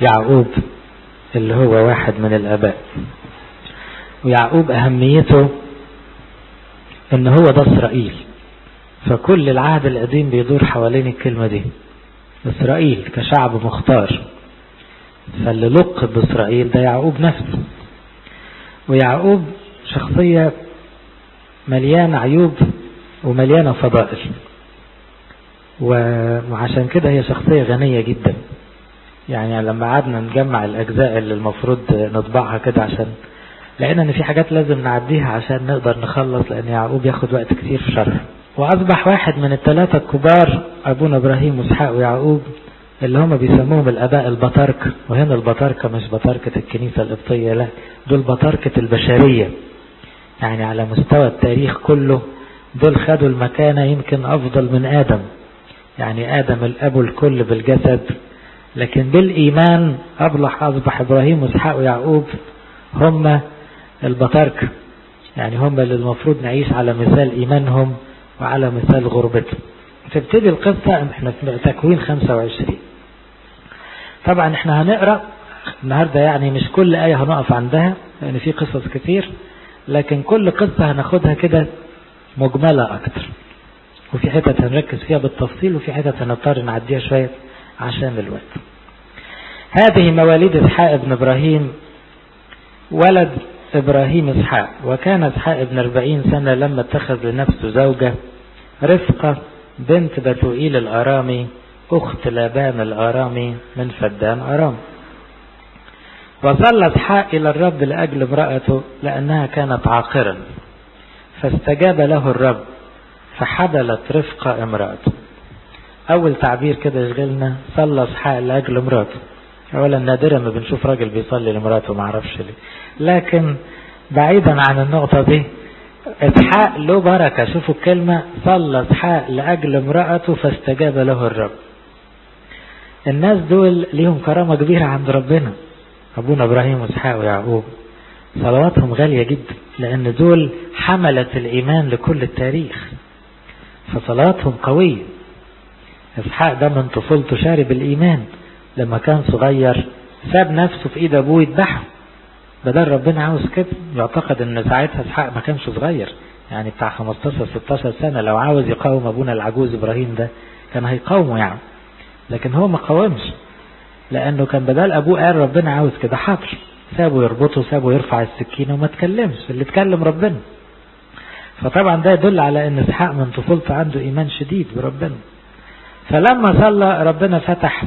يعقوب اللي هو واحد من الآباء ويعقوب أهميته إن هو ده إسرائيل فكل العهد القديم بيدور حوالين الكلمة دي إسرائيل كشعب مختار فاللي لقب بإسرائيل ده يعقوب نفسه ويعقوب شخصية مليانة عيوب ومليانة فضائل وعشان كده هي شخصية غنية جدا يعني لما قعدنا نجمع الأجزاء اللي المفروض نطبعها كده عشان لقينا ان في حاجات لازم نعديها عشان نقدر نخلص لان يعقوب ياخد وقت كتير في شرح واصبح واحد من الثلاثة الكبار ابونا ابراهيم واسحاق ويعقوب اللي هم بيسموهم الاباء البطاركة وهنا البطاركة مش بطاركة الكنيسة القبطية لا دول بطاركة البشرية يعني على مستوى التاريخ كله دول خدوا المكانة يمكن افضل من ادم يعني ادم الاب الكل بالجسد لكن بالايمان اصبح اصبح ابراهيم واسحاق ويعقوب هم البطاركة يعني هم اللي المفروض نعيش على مثال إيمانهم وعلى مثال غربتهم تبتدي القصة احنا في تكوين 25 طبعا احنا هنقرأ النهاردة يعني مش كل آية هنقف عندها لأن في قصص كتير لكن كل قصة هناخدها كده مجملة أكتر وفي حتت هنركز فيها بالتفصيل وفي حتت هنضطر نعديها شوية عشان الوقت هذه مواليد إسحاق ابن إبراهيم ولد إبراهيم إسحاق وكان إسحاق ابن أربعين سنة لما اتخذ لنفسه زوجة رفقة بنت بتوئيل الأرامي أخت لابان الأرامي من فدان أرام وصلى إسحاق إلى الرب لأجل امرأته لأنها كانت عاقرا فاستجاب له الرب فحبلت رفقة امرأته أول تعبير كده يشغلنا صلى إسحاق لأجل امرأته اولا نادرا ما بنشوف راجل بيصلي لمراته ما اعرفش ليه لكن بعيدا عن النقطة دي اسحاق له بركة شوفوا الكلمة صلى اسحاق لأجل امرأته فاستجاب له الرب الناس دول ليهم كرامة كبيرة عند ربنا أبونا إبراهيم واسحاق ويعقوب صلواتهم غالية جدا لأن دول حملة الإيمان لكل التاريخ فصلاتهم قوية اسحاق ده من طفولته شارب الإيمان لما كان صغير ساب نفسه في ايد ابوه يذبحه بدل ربنا عاوز كده يعتقد ان ساعتها اسحاق ما كانش صغير يعني بتاع 15 16 سنه لو عاوز يقاوم ابونا العجوز ابراهيم ده كان هيقاومه يعني لكن هو ما قاومش لانه كان بدل ابوه قال ربنا عاوز كده حاضر سابه يربطه سابه يرفع السكينه وما تكلمش اللي اتكلم ربنا فطبعا ده يدل على ان اسحاق من طفولته عنده ايمان شديد بربنا فلما صلى ربنا فتح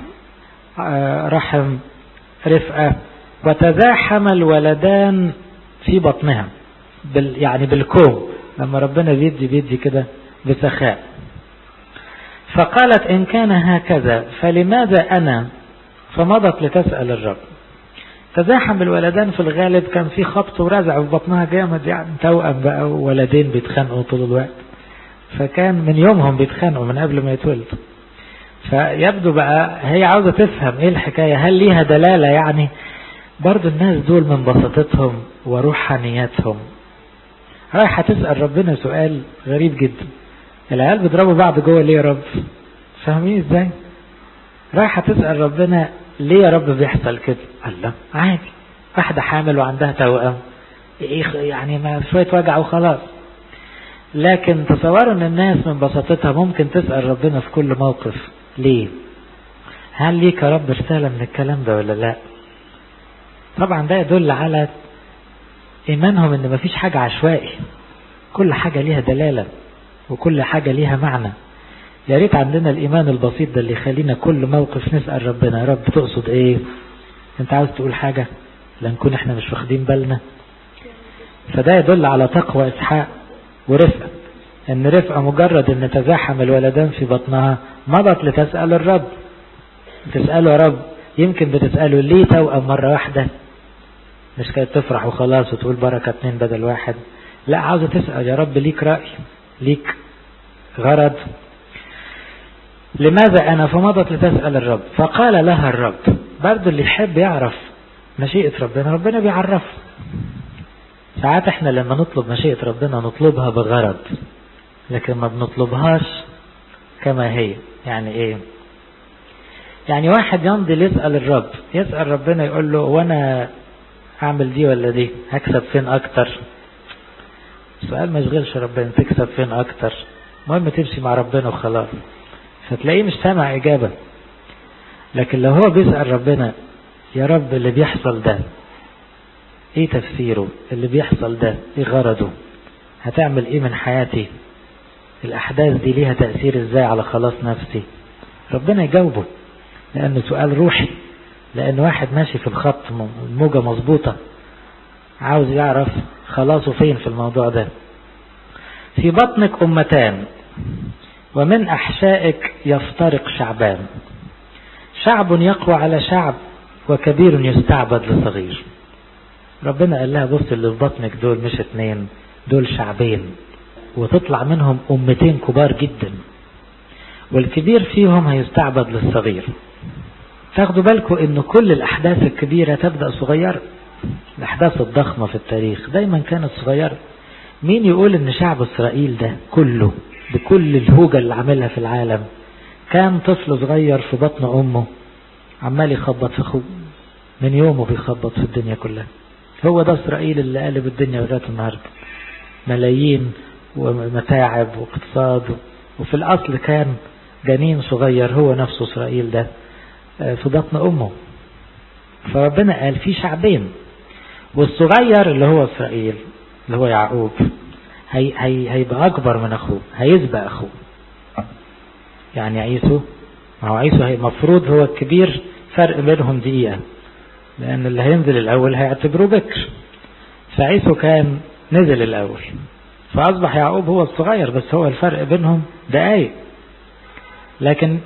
رحم رفقة وتزاحم الولدان في بطنها بال يعني بالكوم لما ربنا بيدي بيدي كده بسخاء فقالت إن كان هكذا فلماذا أنا فمضت لتسأل الرب تزاحم الولدان في الغالب كان في خبط ورزع في بطنها جامد يعني توأم بقى ولدين بيتخانقوا طول الوقت فكان من يومهم بيتخانقوا من قبل ما يتولدوا فيبدو بقى هي عاوزة تفهم ايه الحكاية هل ليها دلالة يعني برضو الناس دول من بساطتهم وروحانياتهم رايحة تسأل ربنا سؤال غريب جدا العيال بيضربوا بعض جوه ليه يا رب فاهمين ازاي رايحة تسأل ربنا ليه يا رب بيحصل كده الله عادي واحدة حامل وعندها توأم ايه يعني ما شوية وجع وخلاص لكن تصوروا ان الناس من بساطتها ممكن تسأل ربنا في كل موقف ليه هل ليك يا رب رسالة من الكلام ده ولا لا طبعا ده يدل على ايمانهم ان مفيش حاجة عشوائي كل حاجة ليها دلالة وكل حاجة ليها معنى يا ريت عندنا الايمان البسيط ده اللي يخلينا كل موقف نسأل ربنا يا رب تقصد ايه انت عاوز تقول حاجة لنكون احنا مش واخدين بالنا فده يدل على تقوى اسحاق ورفقة ان رفقة مجرد ان تزاحم الولدان في بطنها مضت لتسأل الرب تسأله يا رب يمكن بتسأله ليه توأم مرة واحدة مش كانت تفرح وخلاص وتقول بركة اتنين بدل واحد لا عاوزة تسأل يا رب ليك رأي ليك غرض لماذا أنا فمضت لتسأل الرب فقال لها الرب برضو اللي يحب يعرف مشيئة ربنا ربنا بيعرف ساعات احنا لما نطلب مشيئة ربنا نطلبها بغرض لكن ما بنطلبهاش كما هي يعني ايه يعني واحد ينضل يسأل الرب يسأل ربنا يقول له وانا اعمل دي ولا دي هكسب فين اكتر سؤال ما يشغلش ربنا تكسب فين اكتر المهم تمشي مع ربنا وخلاص فتلاقيه مش سامع اجابة لكن لو هو بيسأل ربنا يا رب اللي بيحصل ده ايه تفسيره اللي بيحصل ده ايه غرضه هتعمل ايه من حياتي الاحداث دي ليها تأثير ازاي على خلاص نفسي ربنا يجاوبه لانه سؤال روحي لان واحد ماشي في الخط الموجة مظبوطة عاوز يعرف خلاصه فين في الموضوع ده في بطنك أمتان ومن أحشائك يفترق شعبان شعب يقوى على شعب وكبير يستعبد لصغير ربنا قال لها بص اللي في بطنك دول مش اتنين دول شعبين وتطلع منهم أمتين كبار جدا والكبير فيهم هيستعبد للصغير تاخدوا بالكم ان كل الاحداث الكبيرة تبدأ صغيرة الاحداث الضخمة في التاريخ دايما كانت صغيرة مين يقول ان شعب اسرائيل ده كله بكل الهوجة اللي عاملها في العالم كان طفل صغير في بطن امه عمال يخبط في اخوه من يومه بيخبط في الدنيا كلها هو ده اسرائيل اللي قلب الدنيا لغايه النهارده ملايين ومتاعب واقتصاد وفي الاصل كان جنين صغير هو نفسه اسرائيل ده في بطن امه فربنا قال في شعبين والصغير اللي هو اسرائيل اللي هو يعقوب هي هي هيبقى اكبر من اخوه هيسبق اخوه يعني عيسو ما هو عيسو المفروض هو الكبير فرق بينهم دقيقة لأن اللي هينزل الأول هيعتبروه بكر فعيسو كان نزل الأول فأصبح يعقوب هو الصغير بس هو الفرق بينهم دقايق لكن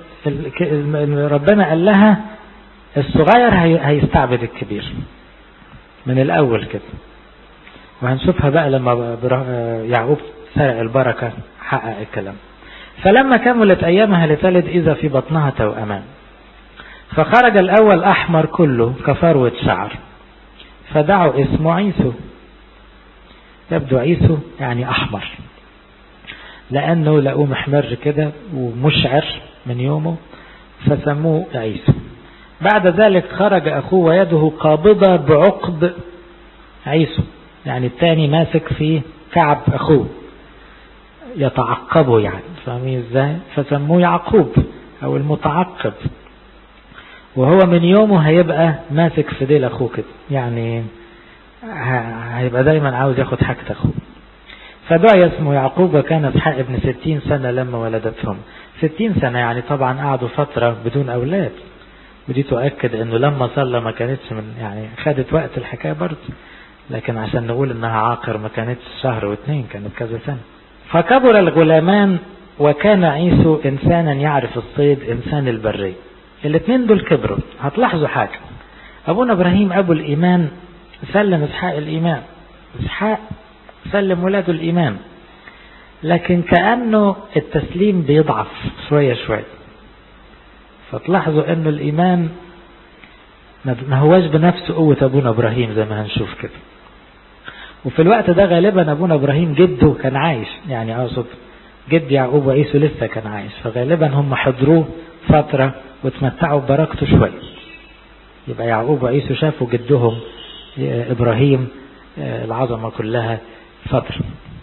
ربنا قال لها الصغير هيستعبد الكبير من الأول كده وهنشوفها بقى لما يعقوب سرق البركة حقق الكلام فلما كملت أيامها لتلد إذا في بطنها توأمان فخرج الأول أحمر كله كفروة شعر فدعوا اسمه عيسو يبدو عيسو يعني أحمر لأنه لقوه محمر كده ومشعر من يومه فسموه عيسو بعد ذلك خرج أخوه ويده قابضة بعقد عيسو يعني الثاني ماسك في كعب أخوه يتعقبه يعني فاهمين ازاي فسموه يعقوب او المتعقب وهو من يومه هيبقى ماسك في ديل اخوه كده يعني هيبقى دايما عاوز ياخد حاجة اخوه فدعي اسمه يعقوب وكان اسحاق ابن ستين سنة لما ولدتهم ستين سنة يعني طبعا قعدوا فترة بدون اولاد ودي تؤكد انه لما صلى ما كانتش من يعني خدت وقت الحكاية برضه لكن عشان نقول انها عاقر ما كانتش شهر واثنين كانت كذا سنة فكبر الغلامان وكان عيسو انسانا يعرف الصيد انسان البرية الاثنين دول كبروا هتلاحظوا حاجة ابونا ابراهيم ابو الايمان سلم اسحاق الايمان اسحاق سلم ولاده الايمان لكن كأنه التسليم بيضعف شوية شوية فتلاحظوا انه الايمان ما هواش بنفس قوة ابونا ابراهيم زي ما هنشوف كده وفي الوقت ده غالبا ابونا ابراهيم جده كان عايش يعني اقصد جد يعقوب وعيسو لسه كان عايش فغالبا هم حضروه فترة وتمتعوا ببركته شوية يبقى يعقوب وعيسو شافوا جدهم ابراهيم العظمة كلها فترة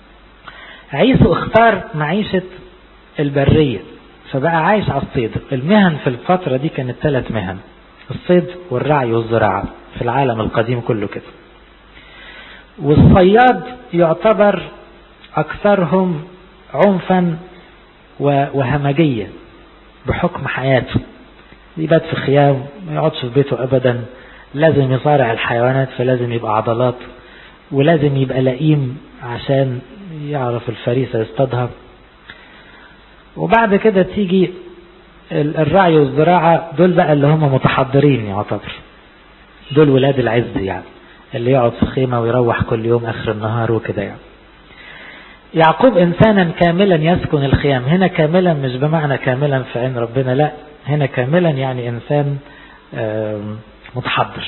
عيسو اختار معيشة البرية فبقى عايش على الصيد المهن في الفترة دي كانت ثلاث مهن الصيد والرعي والزراعة في العالم القديم كله كده والصياد يعتبر أكثرهم عنفا وهمجية بحكم حياته يبات في خيام ما يقعدش في بيته أبدا لازم يصارع الحيوانات فلازم يبقى عضلات ولازم يبقى لئيم عشان يعرف الفريسة يصطادها وبعد كده تيجي الرعي والزراعة دول بقى اللي هم متحضرين يعتبر دول ولاد العز يعني اللي يقعد في خيمة ويروح كل يوم آخر النهار وكده يعني يعقوب إنسانا كاملا يسكن الخيام هنا كاملا مش بمعنى كاملا في عين ربنا لا هنا كاملا يعني إنسان متحضر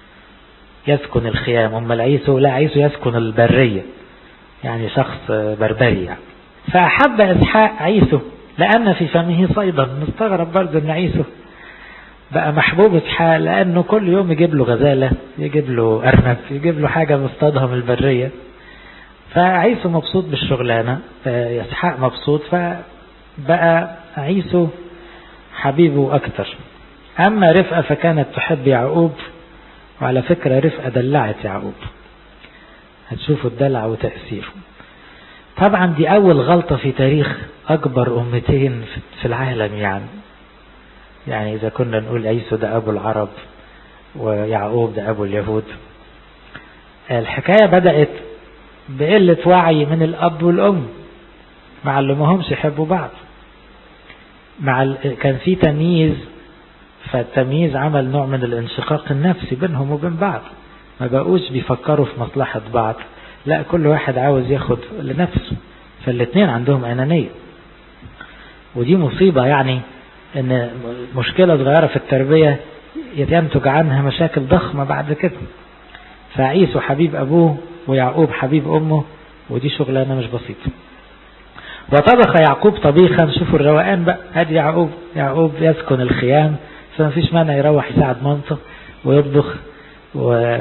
يسكن الخيام أما العيسو لا عيسو يسكن البرية يعني شخص بربري يعني فأحب إسحاق عيسو لأن في فمه صيدا نستغرب برضه أن عيسو بقى محبوب اسحاق لانه كل يوم يجيب له غزالة يجيب له ارنب يجيب له حاجة مصطادها من البرية فعيسو مبسوط بالشغلانة اسحاق مبسوط فبقى عيسو حبيبه اكتر اما رفقة فكانت تحب يعقوب وعلى فكرة رفقة دلعت يعقوب هتشوفوا الدلع وتأثيره طبعا دي أول غلطة في تاريخ أكبر أمتين في العالم يعني يعني إذا كنا نقول عيسو ده أبو العرب ويعقوب ده أبو اليهود الحكاية بدأت بقلة وعي من الأب والأم ما علموهمش يحبوا بعض مع ال... كان في تمييز فالتمييز عمل نوع من الانشقاق النفسي بينهم وبين بعض ما بقوش بيفكروا في مصلحة بعض لا كل واحد عاوز ياخد لنفسه فالاثنين عندهم أنانية ودي مصيبة يعني ان مشكلة صغيرة في التربية ينتج عنها مشاكل ضخمة بعد كده فعيسو حبيب أبوه ويعقوب حبيب أمه ودي شغلانة مش بسيطة وطبخ يعقوب طبيخا شوفوا الروقان بقى ادي يعقوب يعقوب يسكن الخيام فما فيش مانع يروح يساعد مامته ويطبخ و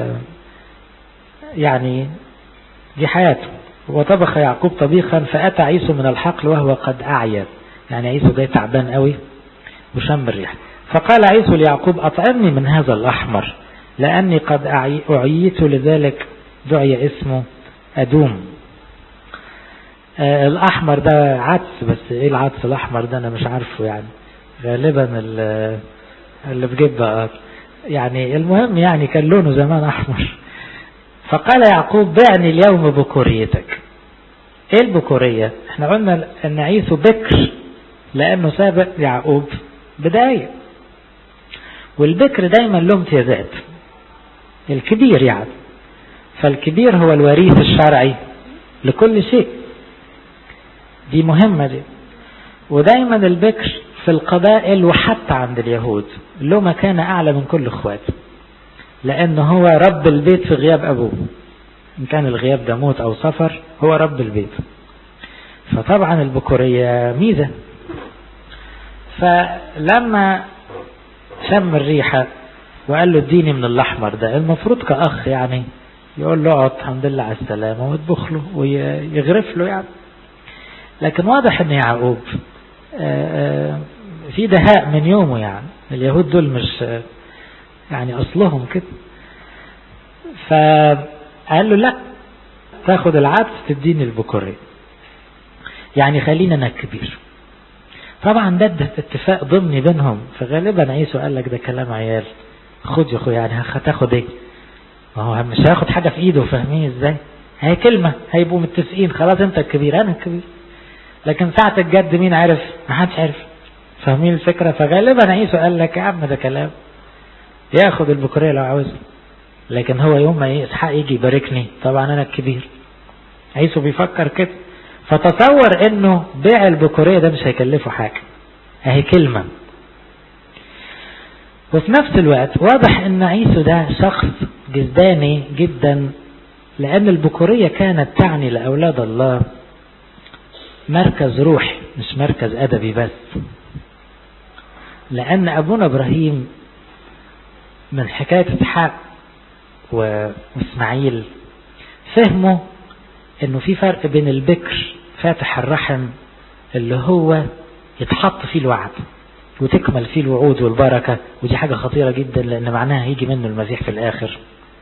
يعني دي حياته وطبخ يعقوب طبيخا فأتى عيسو من الحقل وهو قد أعيا يعني عيسو جاي تعبان قوي وشم الريح فقال عيسو ليعقوب أطعمني من هذا الأحمر لأني قد أعيت لذلك دعي اسمه أدوم آه الأحمر ده عدس بس إيه العدس الأحمر ده أنا مش عارفه يعني غالبا اللي بجيبها يعني المهم يعني كان لونه زمان أحمر فقال يعقوب بعني اليوم بكوريتك ايه البكورية احنا قلنا ان عيسو بكر لانه سابق يعقوب بداية والبكر دايما له امتيازات الكبير يعني فالكبير هو الوريث الشرعي لكل شيء دي مهمة دي ودايما البكر في القبائل وحتى عند اليهود له مكانة أعلى من كل اخواته لأنه هو رب البيت في غياب أبوه إن كان الغياب ده موت أو سفر هو رب البيت فطبعا البكورية ميزة فلما شم الريحة وقال له اديني من الأحمر ده المفروض كأخ يعني يقول له اقعد الحمد لله على السلامة ويطبخ له ويغرف له يعني لكن واضح ان يعقوب في دهاء من يومه يعني اليهود دول مش يعني أصلهم كده فقال له لا تاخد العدس تديني البكورية يعني خلينا أنا الكبير طبعا ده اتفاق ضمني بينهم فغالبا عيسو قال لك ده كلام عيال خد يا اخويا يعني هتاخد ايه ما هو مش هياخد حاجة في ايده فاهمين ازاي هي كلمة هيبقوا متفقين خلاص انت الكبير انا الكبير لكن ساعة الجد مين عرف ما حدش عرف فاهمين الفكرة فغالبا عيسو قال لك يا عم ده كلام ياخد البكورية لو عاوز لكن هو يوم ما اسحاق يجي يباركني طبعا انا الكبير عيسو بيفكر كده فتصور انه بيع البكورية ده مش هيكلفه حاجة اهي كلمة وفي نفس الوقت واضح ان عيسو ده شخص جداني جدا لان البكورية كانت تعني لاولاد الله مركز روحي مش مركز ادبي بس لان ابونا ابراهيم من حكاية اسحاق واسماعيل فهموا انه في فرق بين البكر فاتح الرحم اللي هو يتحط فيه الوعد وتكمل فيه الوعود والبركة ودي حاجة خطيرة جدا لان معناها هيجي منه المسيح في الاخر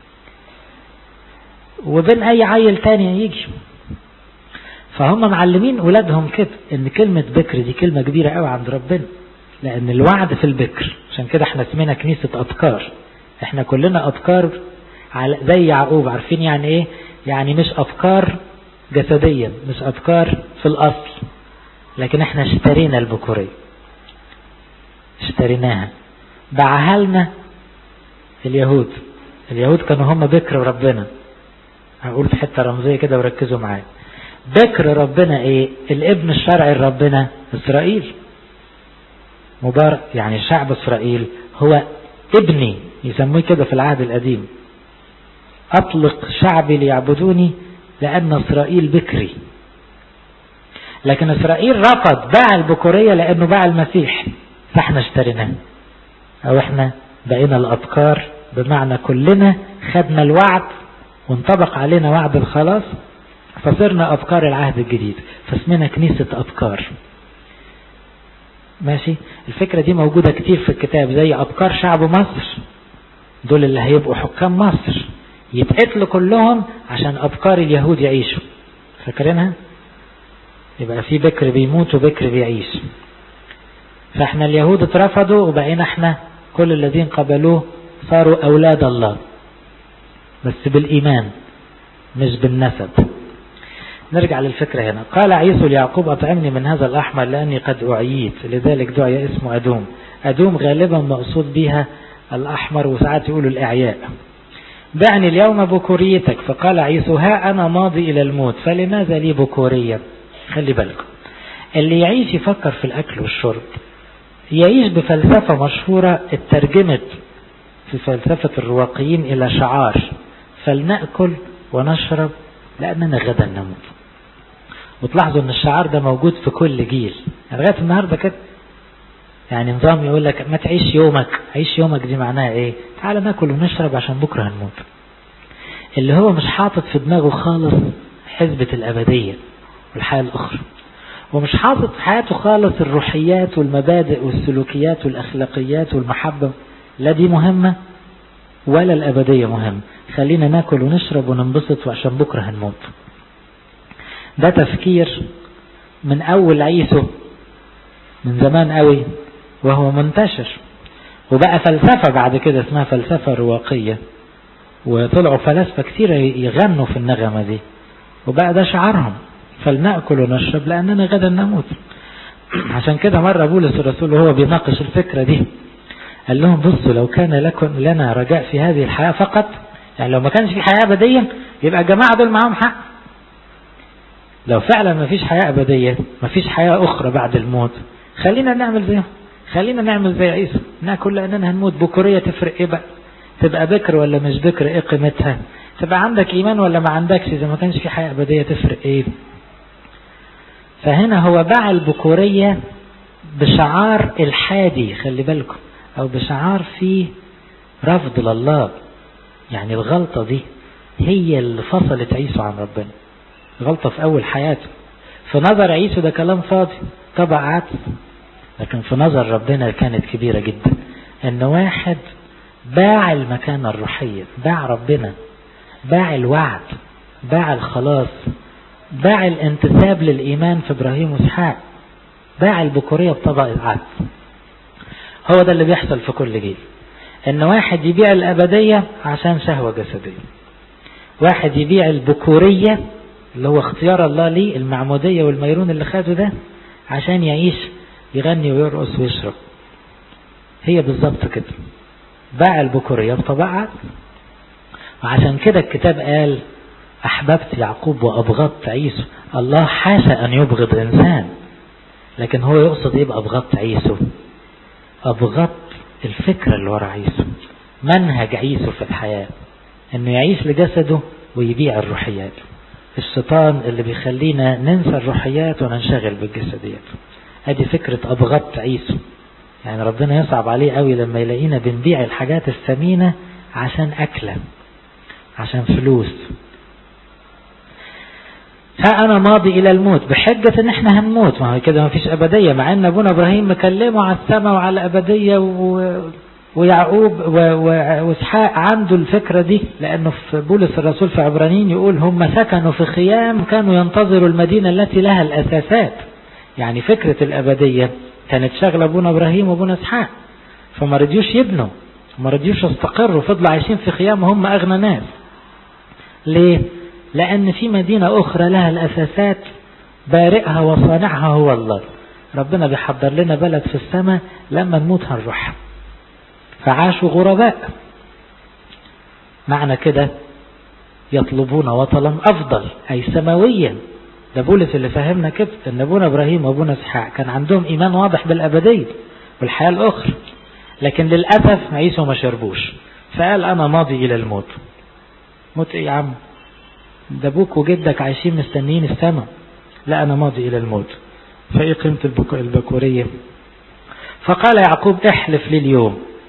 وبين اي عيل تاني يجي فهم معلمين ولادهم كده ان كلمة بكر دي كلمة كبيرة قوي عند ربنا لان الوعد في البكر عشان كده احنا اسمنا كنيسة اذكار احنا كلنا اذكار على زي يعقوب عارفين يعني ايه يعني مش افكار جسديا مش افكار في الاصل لكن احنا اشترينا البكورية اشتريناها باعها لنا اليهود اليهود كانوا هم بكر ربنا هقول في حتة رمزية كده وركزوا معايا بكر ربنا ايه الابن الشرعي لربنا اسرائيل مبارك يعني شعب اسرائيل هو ابني يسموه كده في العهد القديم اطلق شعبي ليعبدوني لان اسرائيل بكري لكن اسرائيل رفض باع البكورية لانه باع المسيح فاحنا اشتريناه او احنا بقينا الابكار بمعنى كلنا خدنا الوعد وانطبق علينا وعد الخلاص فصرنا ابكار العهد الجديد فاسمنا كنيسة ابكار ماشي الفكرة دي موجودة كتير في الكتاب زي ابكار شعب مصر دول اللي هيبقوا حكام مصر يتقتلوا كلهم عشان ابكار اليهود يعيشوا فاكرينها يبقى في بكر بيموت وبكر بيعيش فاحنا اليهود اترفضوا وبقينا احنا كل الذين قبلوه صاروا اولاد الله بس بالايمان مش بالنسب نرجع للفكرة هنا قال عيسو ليعقوب أطعمني من هذا الأحمر لأني قد أعييت لذلك دعي اسمه أدوم أدوم غالبا مقصود بها الأحمر وساعات يقولوا الإعياء دعني اليوم بكوريتك فقال عيسو ها أنا ماضي إلى الموت فلماذا لي بكورية خلي بالكم اللي يعيش يفكر في الأكل والشرب يعيش بفلسفة مشهورة اترجمت في فلسفة الرواقيين إلى شعار فلنأكل ونشرب لأننا غدا نموت وتلاحظوا ان الشعار ده موجود في كل جيل يعني لغايه النهارده كده يعني نظام يقول لك ما تعيش يومك عيش يومك دي معناها ايه تعال ناكل ونشرب عشان بكره هنموت اللي هو مش حاطط في دماغه خالص حسبة الأبدية والحياة الأخرى ومش حاطط في حياته خالص الروحيات والمبادئ والسلوكيات والأخلاقيات والمحبة لا دي مهمة ولا الأبدية مهمة خلينا ناكل ونشرب وننبسط وعشان بكرة هنموت ده تفكير من أول عيسو من زمان قوي وهو منتشر وبقى فلسفة بعد كده اسمها فلسفة رواقية وطلعوا فلاسفة كتير يغنوا في النغمة دي وبقى ده شعارهم فلنأكل ونشرب لأننا غدا نموت عشان كده مرة بولس الرسول وهو بيناقش الفكرة دي قال لهم بصوا لو كان لكم لنا رجاء في هذه الحياة فقط يعني لو ما كانش في حياة أبدية يبقى الجماعة دول معاهم حق لو فعلا ما فيش حياة أبدية ما فيش حياة أخرى بعد الموت خلينا نعمل زيهم خلينا نعمل زي عيسى ناكل لأننا هنموت بكورية تفرق إيه بقى تبقى بكر ولا مش بكر إيه قيمتها تبقى عندك إيمان ولا ما عندكش إذا ما كانش في حياة أبدية تفرق إيه فهنا هو باع البكورية بشعار الحادي خلي بالكم أو بشعار فيه رفض لله يعني الغلطة دي هي اللي فصلت عيسو عن ربنا غلطة في أول حياته في نظر عيسو ده كلام فاضي طبع عدس لكن في نظر ربنا كانت كبيرة جدا ان واحد باع المكانة الروحية باع ربنا باع الوعد باع الخلاص باع الانتساب للإيمان في إبراهيم وإسحاق باع البكورية بطبق العدس هو ده اللي بيحصل في كل جيل ان واحد يبيع الأبدية عشان شهوة جسدية واحد يبيع البكورية اللي هو اختيار الله ليه المعمودية والميرون اللي خده ده عشان يعيش يغني ويرقص ويشرب هي بالظبط كده باع البكورية بطبعها وعشان كده الكتاب قال أحببت يعقوب وأبغضت عيسو الله حاشا أن يبغض إنسان لكن هو يقصد إيه بأبغضت عيسو أبغضت الفكرة اللي ورا عيسو منهج عيسو في الحياة إنه يعيش لجسده ويبيع الروحيات الشيطان اللي بيخلينا ننسى الروحيات وننشغل بالجسديات ادي فكرة ابغضت عيسو يعني ربنا يصعب عليه قوي لما يلاقينا بنبيع الحاجات الثمينة عشان اكلة عشان فلوس ها انا ماضي الى الموت بحجة ان احنا هنموت ما هو كده ما فيش ابدية مع ان ابونا ابراهيم مكلمه على السماء وعلى الابدية و... ويعقوب واسحاق عنده الفكرة دي لأنه في بولس الرسول في عبرانيين يقول هم سكنوا في خيام كانوا ينتظروا المدينة التي لها الأساسات يعني فكرة الأبدية كانت شغلة أبونا إبراهيم وأبونا إسحاق فما رضيوش يبنوا ما رضيوش يستقروا فضلوا عايشين في خيام هم أغنى ناس ليه؟ لأن في مدينة أخرى لها الأساسات بارئها وصانعها هو الله ربنا بيحضر لنا بلد في السماء لما نموت هنروحها فعاشوا غرباء معنى كده يطلبون وطنا أفضل أي سماويا ده بولس اللي فهمنا كده ان ابونا ابراهيم وابونا اسحاق كان عندهم ايمان واضح بالابديه والحياه الاخرى لكن للاسف عيسو ما شربوش فقال انا ماضي الى الموت موت ايه يا عم ده ابوك وجدك عايشين مستنيين السماء لا انا ماضي الى الموت فايه قيمه البكوريه فقال يعقوب احلف لي اليوم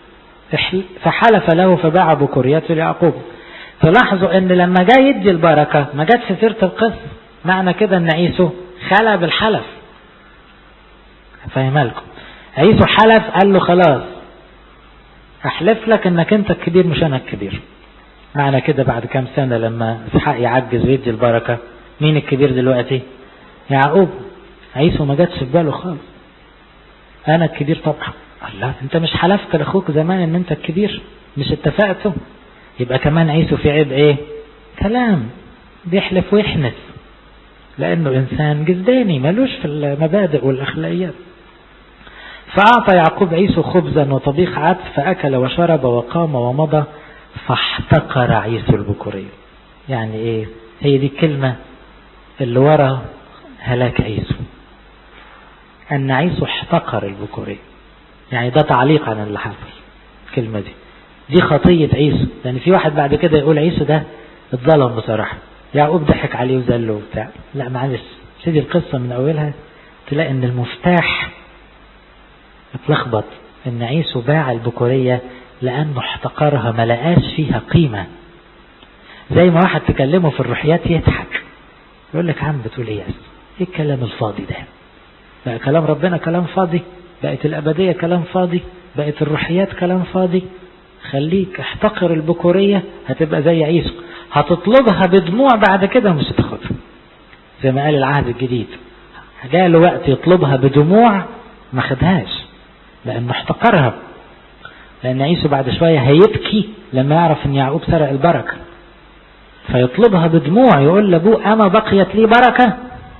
فحلف له فباع بكوريته ليعقوب تلاحظوا ان لما جاي يدي البركة ما جت في سيرة القصة معنى كده ان عيسو خلى بالحلف فاهمها لكم عيسو حلف قال له خلاص احلف لك انك انت الكبير مش انا الكبير معنى كده بعد كام سنة لما اسحاق يعجز ويدي البركة مين الكبير دلوقتي يعقوب عيسو ما جاتش في باله خالص انا الكبير طبعا الله انت مش حلفت لاخوك زمان ان انت الكبير مش اتفقتوا يبقى كمان عيسو في عيب ايه كلام بيحلف ويحنث لانه انسان جزداني ملوش في المبادئ والاخلاقيات فاعطى يعقوب عيسو خبزا وطبيخ عدس فاكل وشرب وقام ومضى فاحتقر عيسو البكورية يعني ايه هي دي الكلمة اللي ورا هلاك عيسو ان عيسو احتقر البكورية يعني ده تعليق عن اللي حصل الكلمة دي دي خطية عيسو لان يعني في واحد بعد كده يقول عيسو ده اتظلم بصراحة يعقوب ضحك عليه وزله وبتاع لا معلش سيدي القصة من اولها تلاقي ان المفتاح اتلخبط ان عيسو باع البكورية لانه احتقرها ما لقاش فيها قيمة زي ما واحد تكلمه في الروحيات يضحك يقول لك عم بتقول ايه ايه الكلام الفاضي ده بقى كلام ربنا كلام فاضي بقت الابدية كلام فاضي بقت الروحيات كلام فاضي خليك احتقر البكورية هتبقى زي عيسو هتطلبها بدموع بعد كده مش هتاخدها زي ما قال العهد الجديد جاء وقت يطلبها بدموع ما خدهاش لانه احتقرها لان عيسو بعد شوية هيبكي لما يعرف ان يعقوب سرق البركة فيطلبها بدموع يقول لابوه اما بقيت لي بركة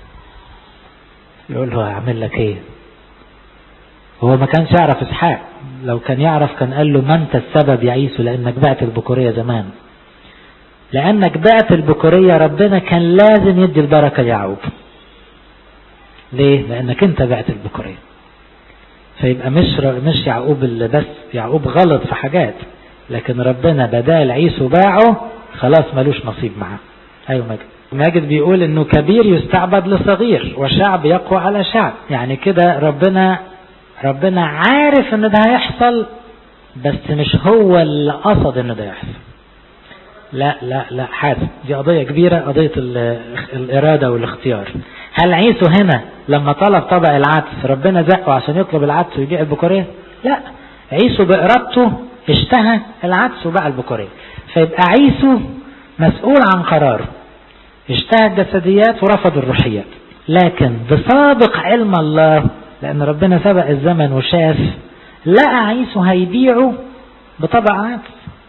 يقول له اعمل لك ايه هو ما كانش يعرف اسحاق لو كان يعرف كان قال له ما انت السبب يا عيسو لانك بعت البكورية زمان لانك بعت البكورية ربنا كان لازم يدي البركة ليعقوب ليه لانك انت بعت البكورية فيبقى مش مش يعقوب اللي بس يعقوب غلط في حاجات لكن ربنا بدال عيسو باعه خلاص ملوش نصيب معاه ايوه ماجد ماجد بيقول انه كبير يستعبد لصغير وشعب يقوى على شعب يعني كده ربنا ربنا عارف ان ده هيحصل بس مش هو اللي قصد ان ده يحصل لا لا لا حاسب دي قضية كبيرة قضية الإرادة والاختيار هل عيسو هنا لما طلب طبق العدس ربنا زقه عشان يطلب العدس ويبيع البكورية لا عيسو بإرادته اشتهى العدس وباع البكورية فيبقى عيسو مسؤول عن قراره اشتهى الجسديات ورفض الروحيات لكن بسابق علم الله لأن ربنا سبق الزمن وشاف لقى عيسو هيبيعه بطبق عدس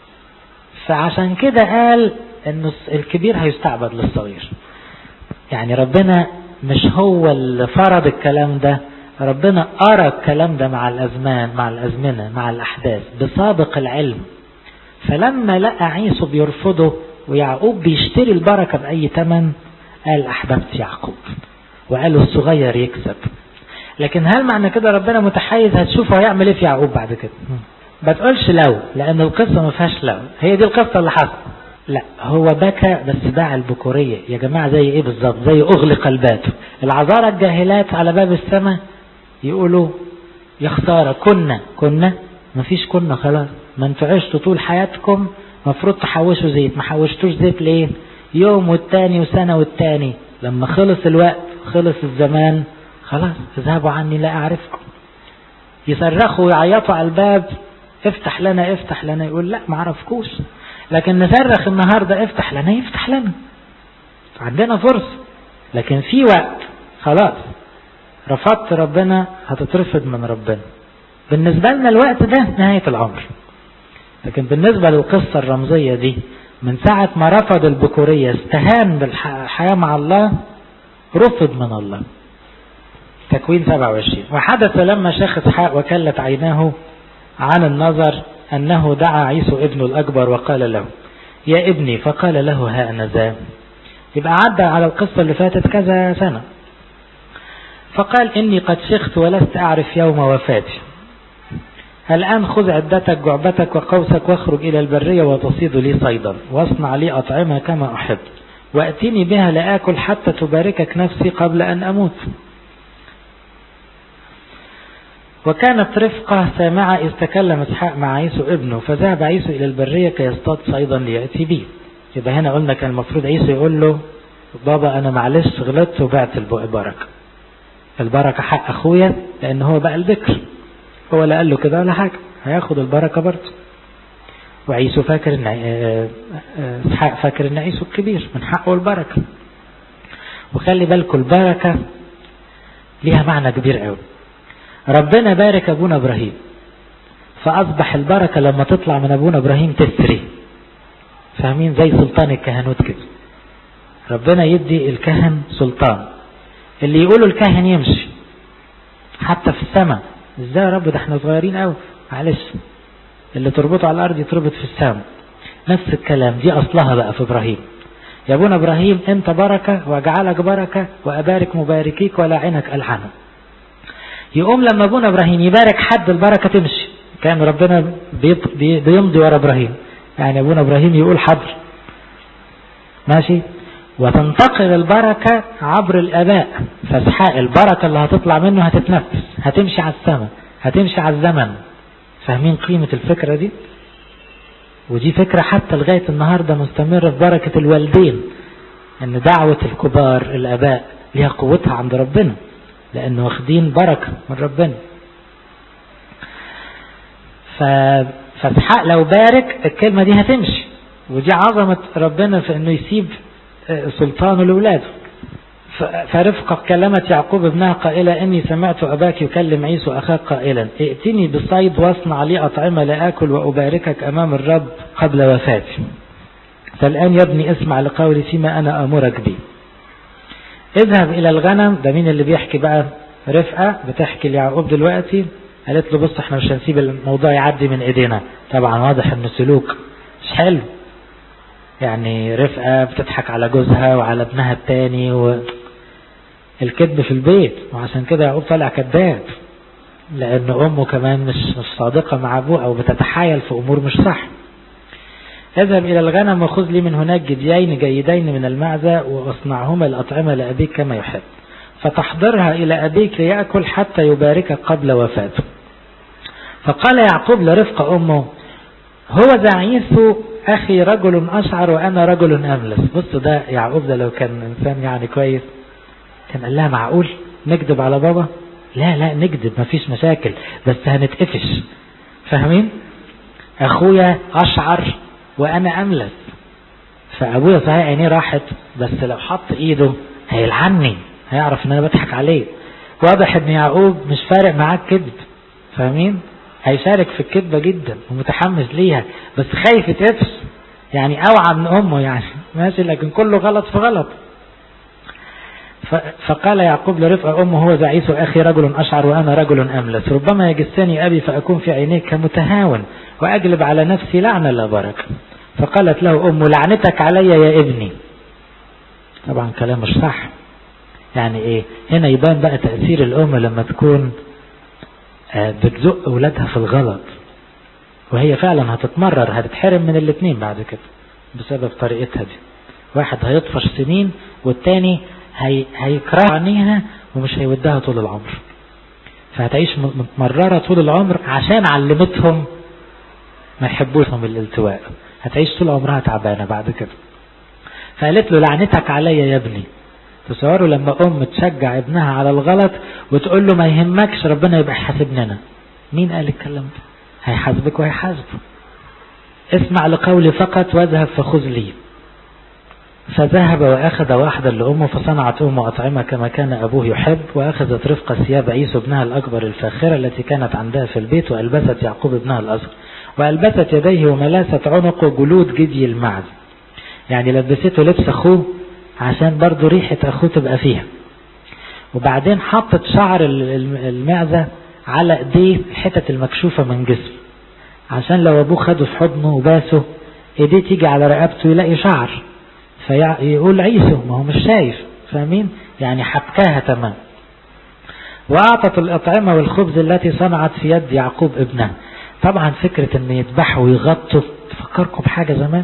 فعشان كده قال ان الكبير هيستعبد للصغير يعني ربنا مش هو اللي فرض الكلام ده ربنا أرى الكلام ده مع الأزمان مع الأزمنة مع الأحداث بسابق العلم فلما لقى عيسو بيرفضه ويعقوب بيشتري البركة بأي تمن قال أحببت يعقوب وقالوا الصغير يكسب لكن هل معنى كده ربنا متحيز هتشوفه هيعمل ايه في يعقوب بعد كده ما تقولش لو لان القصة ما فيهاش لو هي دي القصة اللي حصل لا هو بكى بس باع البكورية يا جماعة زي ايه بالظبط زي اغلق الباب العذارى الجاهلات على باب السماء يقولوا يا خسارة كنا كنا ما فيش كنا خلاص ما انتوا عشتوا طول حياتكم مفروض تحوشوا زيت ما حوشتوش زيت ليه يوم والتاني وسنة والتاني لما خلص الوقت خلص الزمان خلاص اذهبوا عني لا اعرفكم يصرخوا ويعيطوا على الباب افتح لنا افتح لنا يقول لا ما عرفكوش لكن نصرخ النهاردة افتح لنا يفتح لنا عندنا فرصة لكن في وقت خلاص رفضت ربنا هتترفض من ربنا بالنسبة لنا الوقت ده نهاية العمر لكن بالنسبة للقصة الرمزية دي من ساعة ما رفض البكورية استهان بالحياة مع الله رفض من الله تكوين 27 وحدث لما شاخ اسحاق وكلت عيناه عن النظر أنه دعا عيسو ابنه الأكبر وقال له يا ابني فقال له ها أنا ذا يبقى عدى على القصة اللي فاتت كذا سنة فقال إني قد شخت ولست أعرف يوم وفاتي الآن خذ عدتك جعبتك وقوسك واخرج إلى البرية وتصيد لي صيدا واصنع لي أطعمة كما أحب وأتيني بها لآكل حتى تباركك نفسي قبل أن أموت وكانت رفقة سامعة إذ تكلم إسحاق مع عيسو ابنه فذهب عيسو إلى البرية كي يصطاد صيدا ليأتي به يبقى هنا قلنا كان المفروض عيسو يقول له بابا أنا معلش غلطت وبعت البركة البركة حق أخويا لأن هو بقى البكر هو لا قال له كده ولا حاجة هياخد البركة برضه وعيسو فاكر ان اسحاق فاكر ان عيسو الكبير من حقه البركة وخلي بالكم البركة ليها معنى كبير قوي ربنا بارك ابونا ابراهيم فاصبح البركة لما تطلع من ابونا ابراهيم تسري فاهمين زي سلطان الكهنوت كده ربنا يدي الكهن سلطان اللي يقوله الكاهن يمشي حتى في السماء ازاي يا رب ده احنا صغيرين قوي معلش اللي تربطه على الارض يتربط في السماء نفس الكلام دي اصلها بقى في ابراهيم يا ابونا ابراهيم انت بركة واجعلك بركة وابارك مباركيك ولا عينك العنه يقوم لما ابونا ابراهيم يبارك حد البركة تمشي كان ربنا بيمضي ورا ابراهيم يعني ابونا ابراهيم يقول حضر ماشي وتنتقل البركة عبر الاباء فاسحاق البركة اللي هتطلع منه هتتنفس هتمشي على السماء هتمشي على الزمن فاهمين قيمة الفكرة دي ودي فكرة حتى لغاية النهاردة مستمرة في بركة الوالدين ان دعوة الكبار الاباء ليها قوتها عند ربنا لان واخدين بركة من ربنا فاسحاق لو بارك الكلمة دي هتمشي ودي عظمة ربنا في انه يسيب سلطانه لولاده فرفقة كلمت يعقوب ابنها قائلة إني سمعت أباك يكلم عيسو أخاك قائلا ائتني بصيد واصنع لي أطعمة لآكل وأباركك أمام الرب قبل وفاتي فالآن يا ابني اسمع لقولي فيما أنا أمرك به اذهب إلى الغنم ده مين اللي بيحكي بقى رفقة بتحكي ليعقوب دلوقتي قالت له بص احنا مش هنسيب الموضوع يعدي من ايدينا طبعا واضح انه سلوك مش حلو يعني رفقة بتضحك على جوزها وعلى ابنها التاني و... الكذب في البيت وعشان كده يعقوب طالع كذاب لأن أمه كمان مش مش صادقة مع أبوه أو بتتحايل في أمور مش صح اذهب إلى الغنم وخذ لي من هناك جديين جيدين من المعزة واصنعهما الأطعمة لأبيك كما يحب فتحضرها إلى أبيك ليأكل حتى يباركك قبل وفاته فقال يعقوب لرفقة أمه هو ذا عيسو أخي رجل أشعر وأنا رجل أملس بص ده يعقوب ده لو كان إنسان يعني كويس كان قال لها معقول نكذب على بابا لا لا نكذب مفيش مشاكل بس هنتقفش فاهمين اخويا اشعر وانا املس فابويا صحيح عينيه راحت بس لو حط ايده هيلعني هيعرف ان انا بضحك عليه واضح ان يعقوب مش فارق معاه الكذب فاهمين هيشارك في الكذبه جدا ومتحمس ليها بس خايف يتقفش يعني اوعى من امه يعني ماشي لكن كله غلط في غلط فقال يعقوب لرفقة أمه هو زعيس أخي رجل أشعر وأنا رجل أملس ربما يجسني أبي فأكون في عينيك كمتهاون وأجلب على نفسي لعنة لا بركة فقالت له أمه لعنتك علي يا ابني طبعا كلام مش صح يعني ايه هنا يبان بقى تأثير الأم لما تكون بتزق أولادها في الغلط وهي فعلا هتتمرر هتتحرم من الاثنين بعد كده بسبب طريقتها دي واحد هيطفش سنين والتاني هي هيكره عينيها ومش هيودها طول العمر فهتعيش متمررة طول العمر عشان علمتهم ما يحبوشهم الالتواء هتعيش طول عمرها تعبانة بعد كده فقالت له لعنتك عليا يا ابني تصوروا لما ام تشجع ابنها على الغلط وتقول له ما يهمكش ربنا يبقى يحاسبنا مين قال الكلام ده هيحاسبك وهيحاسبه اسمع لقولي فقط واذهب فخذ لي فذهب وأخذ واحدا لأمه فصنعت أمه أطعمة كما كان أبوه يحب وأخذت رفقة ثياب عيسو ابنها الأكبر الفاخرة التي كانت عندها في البيت وألبست يعقوب ابنها الأصغر وألبست يديه وملاست عنقه جلود جدي المعز يعني لبسته لبس أخوه عشان برضه ريحة أخوه تبقى فيها وبعدين حطت شعر المعزة على ايديه الحتت المكشوفة من جسمه عشان لو أبوه خده في حضنه وباسه ايديه تيجي على رقبته يلاقي شعر فيقول عيسو ما هو مش شايف فاهمين يعني حبكاها تمام وأعطت الأطعمة والخبز التي صنعت في يد يعقوب ابنها طبعا فكرة ان يذبحوا ويغطوا تفكركم بحاجة زمان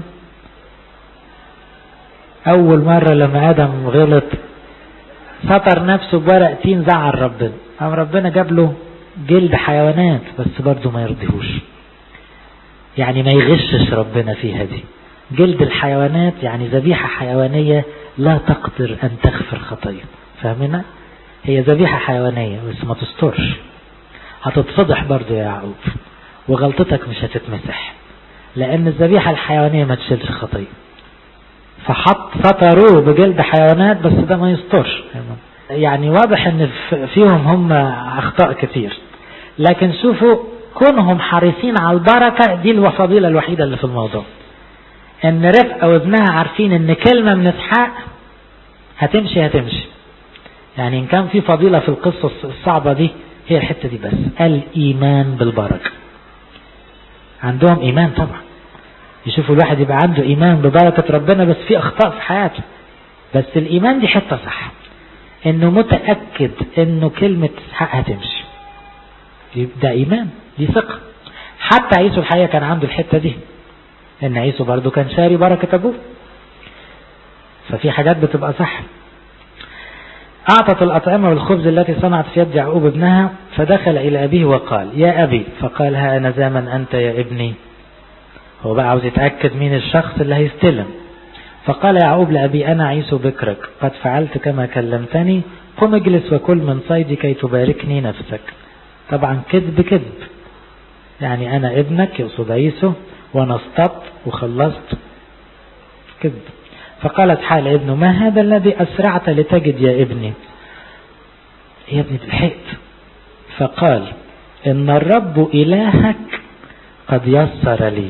أول مرة لما آدم غلط سطر نفسه بورق تين زعل ربنا قام ربنا جاب له جلد حيوانات بس برضه ما يرضيهوش يعني ما يغشش ربنا فيها دي جلد الحيوانات يعني ذبيحة حيوانية لا تقدر أن تغفر خطية فاهمنا هي ذبيحة حيوانية بس ما تسترش هتتفضح برضه يا يعقوب وغلطتك مش هتتمسح لأن الذبيحة الحيوانية ما تشيلش خطية فحط ستروه بجلد حيوانات بس ده ما يسترش يعني واضح ان فيهم هم اخطاء كتير لكن شوفوا كونهم حريصين على البركة دي الفضيلة الوحيدة اللي في الموضوع ان رفقة وابنها عارفين ان كلمة من اسحاق هتمشي هتمشي يعني ان كان في فضيلة في القصة الصعبة دي هي الحتة دي بس الايمان بالبركة عندهم ايمان طبعا يشوفوا الواحد يبقى عنده ايمان ببركة ربنا بس في اخطاء في حياته بس الايمان دي حتة صح انه متأكد انه كلمة اسحاق هتمشي ده ايمان دي ثقة حتى عيسو الحقيقة كان عنده الحتة دي ان عيسو برضو كان شاري بركة ابوه ففي حاجات بتبقى صح أعطت الأطعمة والخبز التي صنعت في يد يعقوب ابنها فدخل إلى أبيه وقال يا أبي فقال ها أنا زمن أنت يا ابني هو بقى عاوز يتأكد مين الشخص اللي هيستلم فقال يعقوب لأبي أنا عيسو بكرك قد فعلت كما كلمتني قم اجلس وكل من صيدي كي تباركني نفسك طبعا كذب كذب يعني أنا ابنك يقصد عيسو وأنا اصطبت وخلصت كذب فقالت حال ابنه ما هذا الذي أسرعت لتجد يا ابني يا ابني لحقت فقال إن الرب إلهك قد يسر لي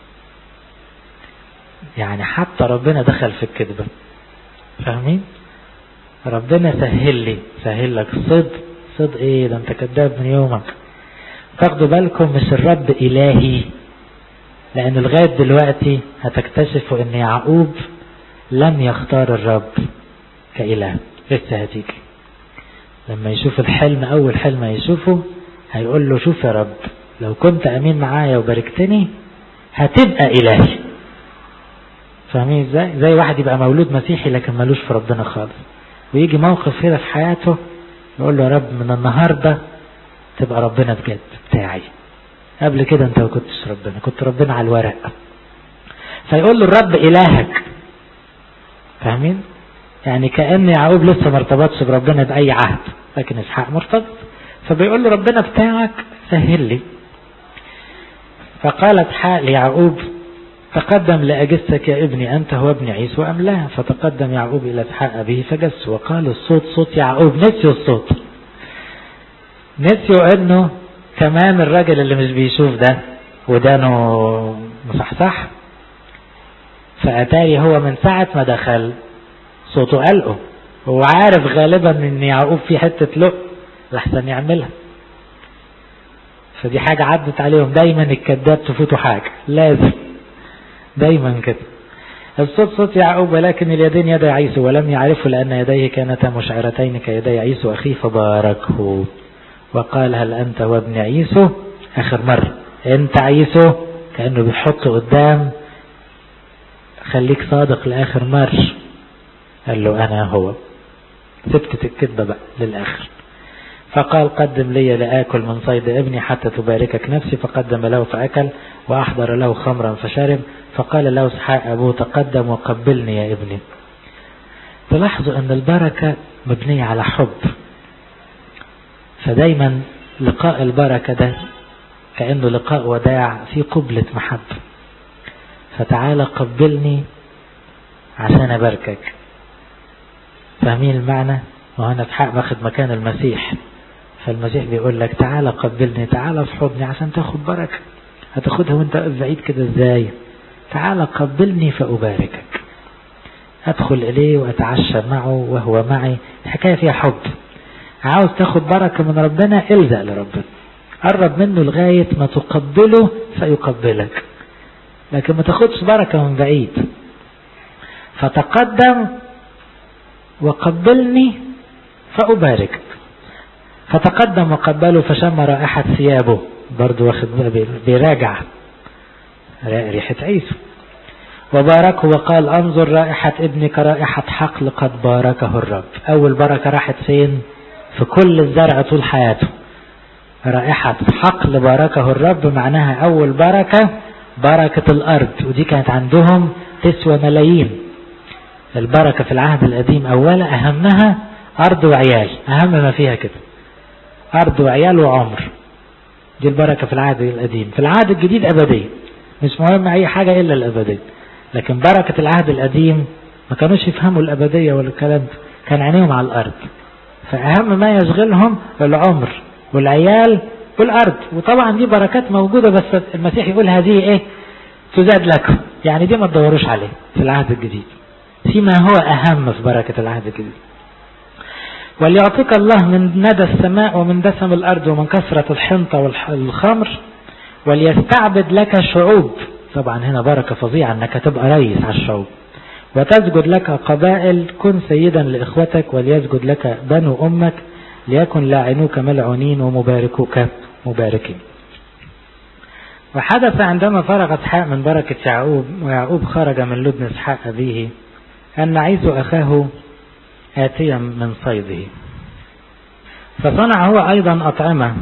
يعني حتى ربنا دخل في الكذبة فاهمين ربنا سهل لي سهل لك صد صد ايه ده انت كذاب من يومك تاخدوا بالكم مش الرب الهي لان لغاية دلوقتي هتكتشفوا ان يعقوب لم يختار الرب كإله لسه هتيجي لما يشوف الحلم اول حلم يشوفه هيقول له شوف يا رب لو كنت امين معايا وباركتني هتبقى الهي فاهمين ازاي زي واحد يبقى مولود مسيحي لكن ملوش في ربنا خالص ويجي موقف كده في حياته يقول له يا رب من النهاردة تبقى ربنا بجد بتاعي قبل كده انت ما كنتش ربنا كنت ربنا على الورق فيقول له الرب الهك فاهمين يعني كأن يعقوب لسه ما ارتبطش بربنا بأي عهد لكن اسحاق مرتبط فبيقول له ربنا بتاعك سهل لي فقالت حال يعقوب تقدم لأجسك يا ابني أنت هو ابن عيسو أم لا فتقدم يعقوب إلى اسحاق أبيه فجس وقال الصوت صوت يعقوب نسيوا الصوت نسيوا أنه كمان الراجل اللي مش بيشوف ده ودانه مصحصح فأتاري هو من ساعة ما دخل صوته قلقه هو عارف غالبا ان يعقوب في حتة لق لحسن يعملها فدي حاجة عدت عليهم دايما الكذاب تفوته حاجة لازم دايما كده الصوت صوت يعقوب ولكن اليدين يدي عيسو ولم يعرفوا لأن يديه كانتا مشعرتين كيدي عيسو أخيه فباركه وقال هل أنت وابن عيسو آخر مرة أنت عيسو كأنه بيحط قدام خليك صادق لآخر مرة قال له أنا هو ثبتت الكذبة بقى للآخر فقال قدم لي لآكل من صيد ابني حتى تباركك نفسي فقدم له فأكل وأحضر له خمرا فشرب فقال له اسحاق أبوه تقدم وقبلني يا ابني تلاحظوا أن البركة مبنية على حب فدايما لقاء البركة ده كأنه لقاء وداع في قبلة محبة فتعالى قبلني عشان أباركك فاهمين المعنى وأنا اسحاق باخد مكان المسيح فالمسيح بيقول لك تعالى قبلني تعالى في حضني عشان تاخد بركة هتاخدها وانت بعيد كده ازاي تعالى قبلني فأباركك أدخل إليه وأتعشى معه وهو معي الحكاية فيها حب عاوز تاخد بركة من ربنا الزق لربنا قرب منه لغاية ما تقبله فيقبلك لكن ما تاخدش بركة من بعيد فتقدم وقبلني فأباركك فتقدم وقبله فشم رائحة ثيابه برضو واخد بيراجع ريحة عيسو وباركه وقال انظر رائحة ابنك رائحة حقل قد باركه الرب اول بركة راحت فين في كل الزرع طول حياته رائحة حقل باركه الرب معناها أول بركة بركة الأرض ودي كانت عندهم تسوى ملايين البركة في العهد القديم أولا أهمها أرض وعيال أهم ما فيها كده أرض وعيال وعمر دي البركة في العهد القديم في العهد الجديد أبدية مش مهم أي حاجة إلا الأبدية لكن بركة العهد القديم ما كانوش يفهموا الأبدية ولا الكلام ده كان عينيهم على الأرض فأهم ما يشغلهم العمر والعيال والأرض وطبعا دي بركات موجودة بس المسيح يقول هذه إيه تزاد لكم يعني دي ما تدوروش عليه في العهد الجديد فيما هو أهم في بركة العهد الجديد وليعطيك الله من ندى السماء ومن دسم الأرض ومن كثرة الحنطة والخمر وليستعبد لك شعوب طبعا هنا بركة فظيعة أنك تبقى رئيس على الشعوب وتسجد لك قبائل كن سيدا لإخوتك وليسجد لك بنو أمك ليكن لاعنوك ملعونين ومباركوك مباركين وحدث عندما فرغ اسحاق من بركة يعقوب ويعقوب خرج من لدن اسحاق أبيه أن عيسو أخاه آتيا من صيده فصنع هو أيضا أطعمة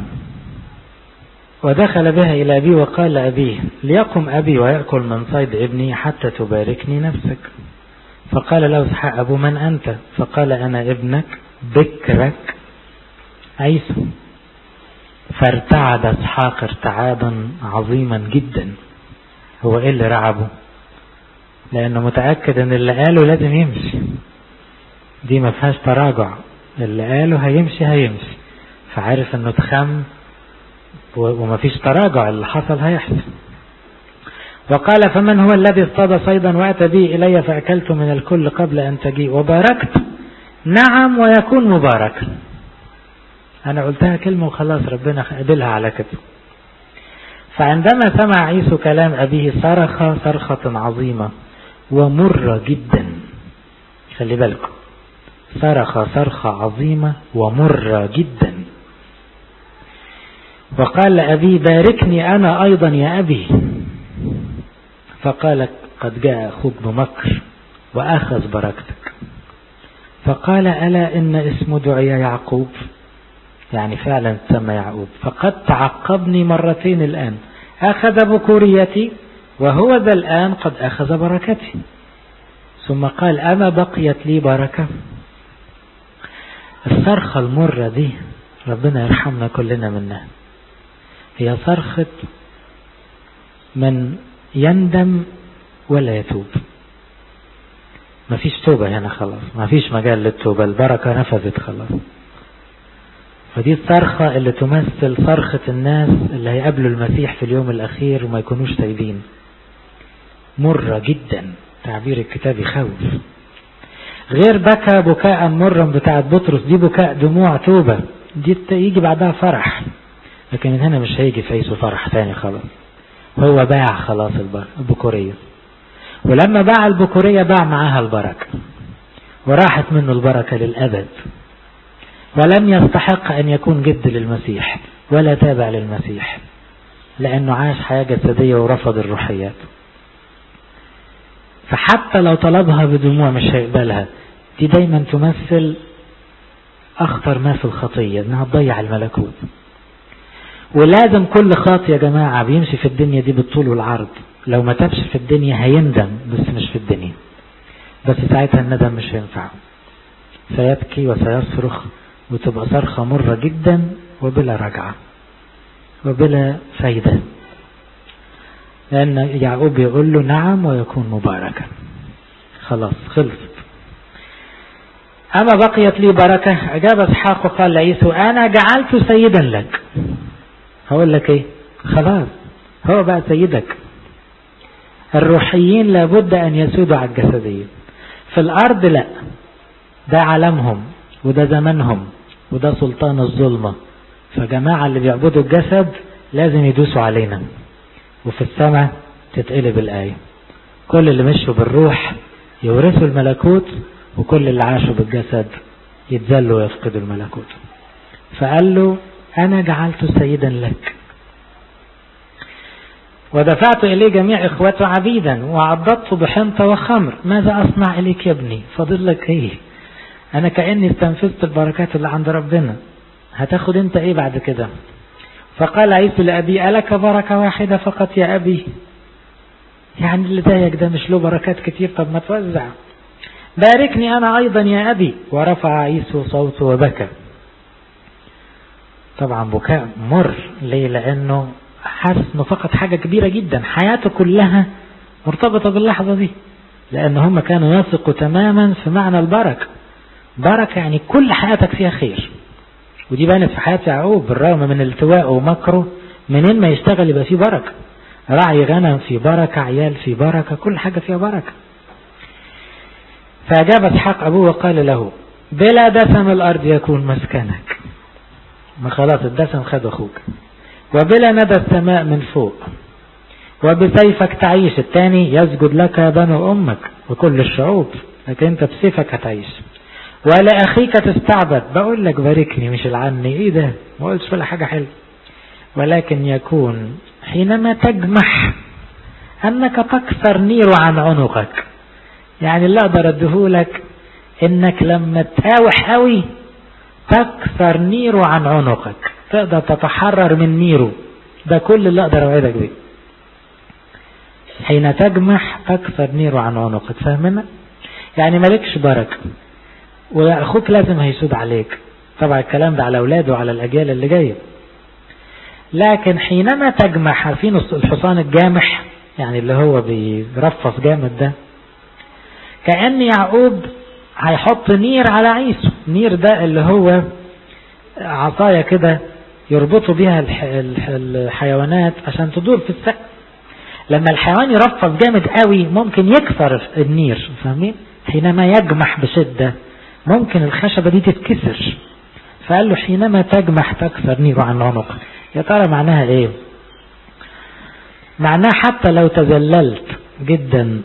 ودخل بها إلى أبيه وقال لأبيه ليقم أبي ويأكل من صيد ابني حتى تباركني نفسك فقال له اسحاق أبو من أنت فقال أنا ابنك بكرك عيسو فارتعد اسحاق ارتعادا عظيما جدا هو ايه اللي رعبه لانه متأكد ان اللي قاله لازم يمشي دي ما فيهاش تراجع اللي قاله هيمشي هيمشي فعارف انه اتخم وما فيش تراجع اللي حصل هيحصل وقال فمن هو الذي اصطاد صيدا واتى به الي فاكلت من الكل قبل ان تجيء وباركت نعم ويكون مباركا أنا قلتها كلمة وخلاص ربنا قبلها على كده فعندما سمع عيسو كلام أبيه صرخ صرخة عظيمة ومرة جدا خلي بالكم صرخ صرخة عظيمة ومرة جدا وقال لأبي باركني أنا أيضا يا أبي فقال قد جاء أخوك بمكر وأخذ بركتك فقال ألا إن اسمه دعي يعقوب يعني فعلا تسمى يعقوب فقد تعقبني مرتين الآن أخذ بكوريتي وهو ذا الآن قد أخذ بركتي ثم قال أما بقيت لي بركة الصرخة المرة دي ربنا يرحمنا كلنا منها هي صرخة من يندم ولا يتوب مفيش توبة هنا خلاص مفيش مجال للتوبة البركة نفذت خلاص فدي الصرخة اللي تمثل صرخة الناس اللي هيقابلوا المسيح في اليوم الأخير وما يكونوش تايبين مرة جدا تعبير الكتاب يخوف غير بكى بكاء مرا بتاعت بطرس دي بكاء دموع توبة دي يجي بعدها فرح لكن من هنا مش هيجي في عيسو فرح تاني خلاص هو باع خلاص البكورية ولما باع البكورية باع معاها البركة وراحت منه البركة للأبد ولم يستحق أن يكون جد للمسيح ولا تابع للمسيح لأنه عاش حياة جسدية ورفض الروحيات فحتى لو طلبها بدموع مش هيقبلها دي دايما تمثل أخطر ما في الخطية إنها تضيع الملكوت ولازم كل خاطي يا جماعة بيمشي في الدنيا دي بالطول والعرض لو ما تابش في الدنيا هيندم بس مش في الدنيا بس ساعتها الندم مش هينفعه سيبكي وسيصرخ وتبقى صرخة مرة جدا وبلا رجعة وبلا فايدة لأن يعقوب يقول له نعم ويكون مباركا خلاص خلصت أما بقيت لي بركة أجاب إسحاق وقال لعيسو أنا جعلت سيدا لك هقول لك إيه خلاص هو بقى سيدك الروحيين لابد أن يسودوا على الجسديين في الأرض لا ده عالمهم وده زمنهم وده سلطان الظلمة فجماعة اللي بيعبدوا الجسد لازم يدوسوا علينا وفي السماء تتقلب الآية كل اللي مشوا بالروح يورثوا الملكوت وكل اللي عاشوا بالجسد يتذلوا ويفقدوا الملكوت فقال له أنا جعلت سيدا لك ودفعت إليه جميع إخوته عبيدا وعضدته بحنطة وخمر ماذا أصنع إليك يا ابني فاضل لك إيه أنا كأني استنفذت البركات اللي عند ربنا هتاخد أنت إيه بعد كده فقال عيسو لأبي ألك بركة واحدة فقط يا أبي يعني اللي ضايق ده مش له بركات كتير طب ما توزع باركني أنا أيضا يا أبي ورفع عيسو صوته وبكى طبعا بكاء مر ليه لأنه حاسس انه فقد حاجة كبيرة جدا حياته كلها مرتبطة باللحظة دي لأن هم كانوا يثقوا تماما في معنى البركة بركة يعني كل حياتك فيها خير ودي بانت في حياة يعقوب بالرغم من التواءه ومكره منين ما يشتغل يبقى فيه بركة رعي غنم في بركة عيال في بركة كل حاجة فيها بركة فأجاب اسحاق أبوه وقال له بلا دسم الأرض يكون مسكنك ما خلاص الدسم خد أخوك وبلا ندى السماء من فوق وبسيفك تعيش الثاني يسجد لك بنو أمك وكل الشعوب لكن أنت بسيفك هتعيش ولأخيك تستعبد بقول لك باركني مش العني ايه ده ما قلتش ولا حاجة حلوة ولكن يكون حينما تجمح أنك تكسر نير عن عنقك يعني اللي أقدر أديهولك إنك لما تقاوح قوي تكسر نيره عن عنقك تقدر تتحرر من نيره ده كل اللي أقدر أوعدك بيه حين تجمح تكسر نيره عن عنقك فاهمنا يعني مالكش بركة وأخوك لازم هيسود عليك طبعا الكلام ده على أولاده وعلى الأجيال اللي جاية لكن حينما تجمح عارفين الحصان الجامح يعني اللي هو بيرفص جامد ده كأن يعقوب هيحط نير على عيسو نير ده اللي هو عصاية كده يربطوا بيها الحيوانات عشان تدور في السقف لما الحيوان يرفص جامد قوي ممكن يكسر النير فاهمين حينما يجمح بشدة ممكن الخشبة دي تتكسر فقال له حينما تجمح تكسر نيره عن عنق يا ترى معناها ايه معناها حتى لو تذللت جدا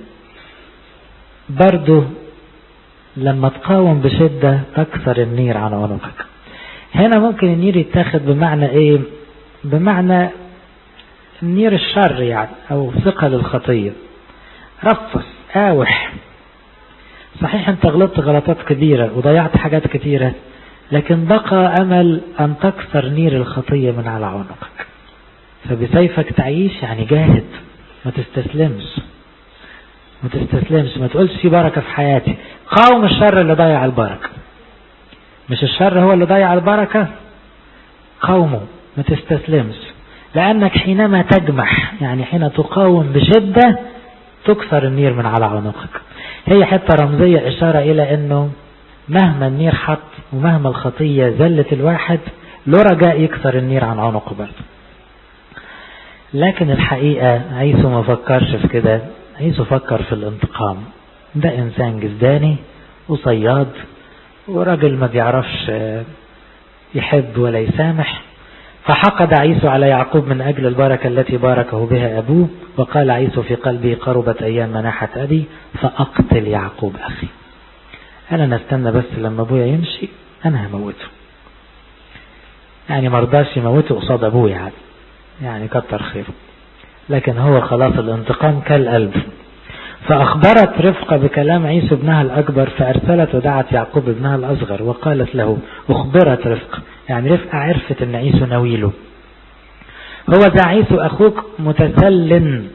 برضه لما تقاوم بشدة تكسر النير عن عنقك هنا ممكن النير يتاخد بمعنى ايه بمعنى النير الشر يعني او ثقل الخطية رفس آوح صحيح انت غلطت غلطات كبيرة وضيعت حاجات كتيرة لكن بقى امل ان تكسر نير الخطية من على عنقك فبسيفك تعيش يعني جاهد ما تستسلمش ما تستسلمش ما تقولش في بركة في حياتي قاوم الشر اللي ضيع البركة مش الشر هو اللي ضيع البركة قاومه ما تستسلمش لأنك حينما تجمح يعني حين تقاوم بشدة تكسر النير من على عنقك هي حتة رمزية إشارة إلى أنه مهما النير حط ومهما الخطية زلت الواحد له رجاء يكسر النير عن عنقه برضه لكن الحقيقة عيسو ما فكرش في كده عيسو فكر في الانتقام ده إنسان جزداني وصياد وراجل ما بيعرفش يحب ولا يسامح فحقد عيسو على يعقوب من أجل البركة التي باركه بها أبوه وقال عيسو في قلبه قربت أيام مناحة أبي فأقتل يعقوب أخي أنا نستنى بس لما أبويا يمشي أنا هموته يعني مرضاش يموته قصاد أبوه يعني يعني كتر خيره لكن هو خلاص الانتقام كالقلب فأخبرت رفقة بكلام عيسو ابنها الأكبر فأرسلت ودعت يعقوب ابنها الأصغر وقالت له أخبرت رفقة يعني رفقة عرفت أن عيسو نويله هو ذا عيسو أخوك متسلن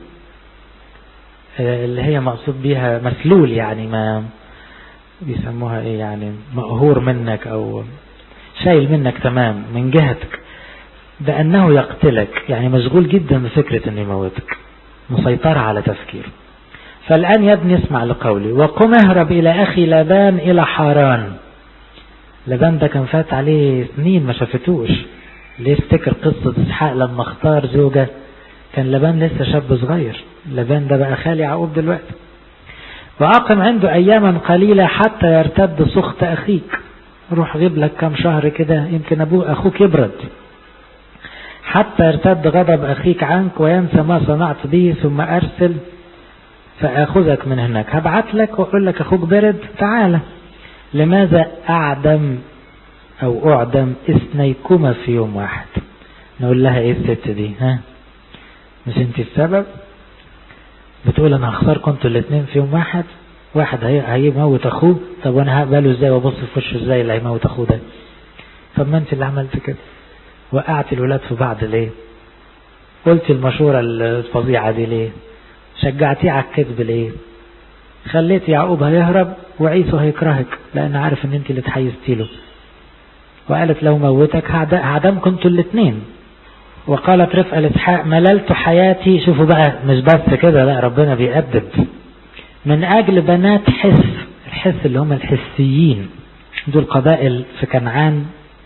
اللي هي مقصود بيها مسلول يعني ما بيسموها ايه يعني مقهور منك او شايل منك تمام من جهتك بأنه يقتلك يعني مشغول جدا بفكرة انه يموتك مسيطرة على تفكيره فالآن يا ابني اسمع لقولي وقم اهرب إلى أخي لبان إلى حاران لبان ده كان فات عليه سنين ما شافتوش ليه افتكر قصة إسحاق لما اختار زوجة كان لبان لسه شاب صغير لبان ده بقى خالي يعقوب دلوقتي وأقم عنده أياما قليلة حتى يرتد سخط أخيك روح غيب لك كم شهر كده يمكن أبوه أخوك يبرد حتى يرتد غضب أخيك عنك وينسى ما صنعت به ثم أرسل فأخذك من هناك هبعت لك وأقول لك أخوك برد تعالى لماذا أعدم أو أعدم اثنيكما في يوم واحد نقول لها إيه الست دي ها مش أنت السبب بتقول أنا هخسركم انتوا الاثنين في يوم واحد واحد هيموت أخوه طب وأنا هقبله إزاي وأبص في وشه إزاي اللي هيموت أخوه ده طب ما أنت اللي عملت كده وقعت الولاد في بعض ليه قلت المشورة الفظيعة دي ليه شجعتيه على الكذب ليه خليت يعقوب هيهرب وعيسو هيكرهك لان عارف ان انت اللي تحيزتي له وقالت لو موتك هعدمكم انتوا الاثنين وقالت رفقة لإسحاق مللت حياتي شوفوا بقى مش بس كده لا ربنا بيأدب من أجل بنات حس الحس اللي هم الحسيين دول قبائل في كنعان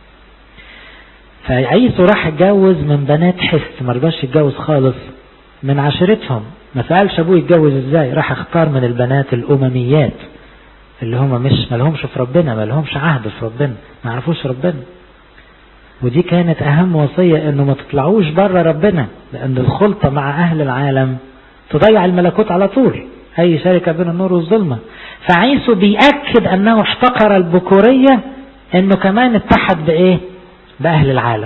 فعيسو راح اتجوز من بنات حس ما رضاش يتجوز خالص من عشيرتهم ما سألش ابوه يتجوز ازاي راح اختار من البنات الامميات اللي هم مش ما لهمش في ربنا ما لهمش عهد في ربنا ما يعرفوش ربنا ودي كانت اهم وصية انه ما تطلعوش بره ربنا لان الخلطة مع اهل العالم تضيع الملكوت على طول اي شركة بين النور والظلمة فعيسو بيأكد انه احتقر البكورية انه كمان اتحد بايه باهل العالم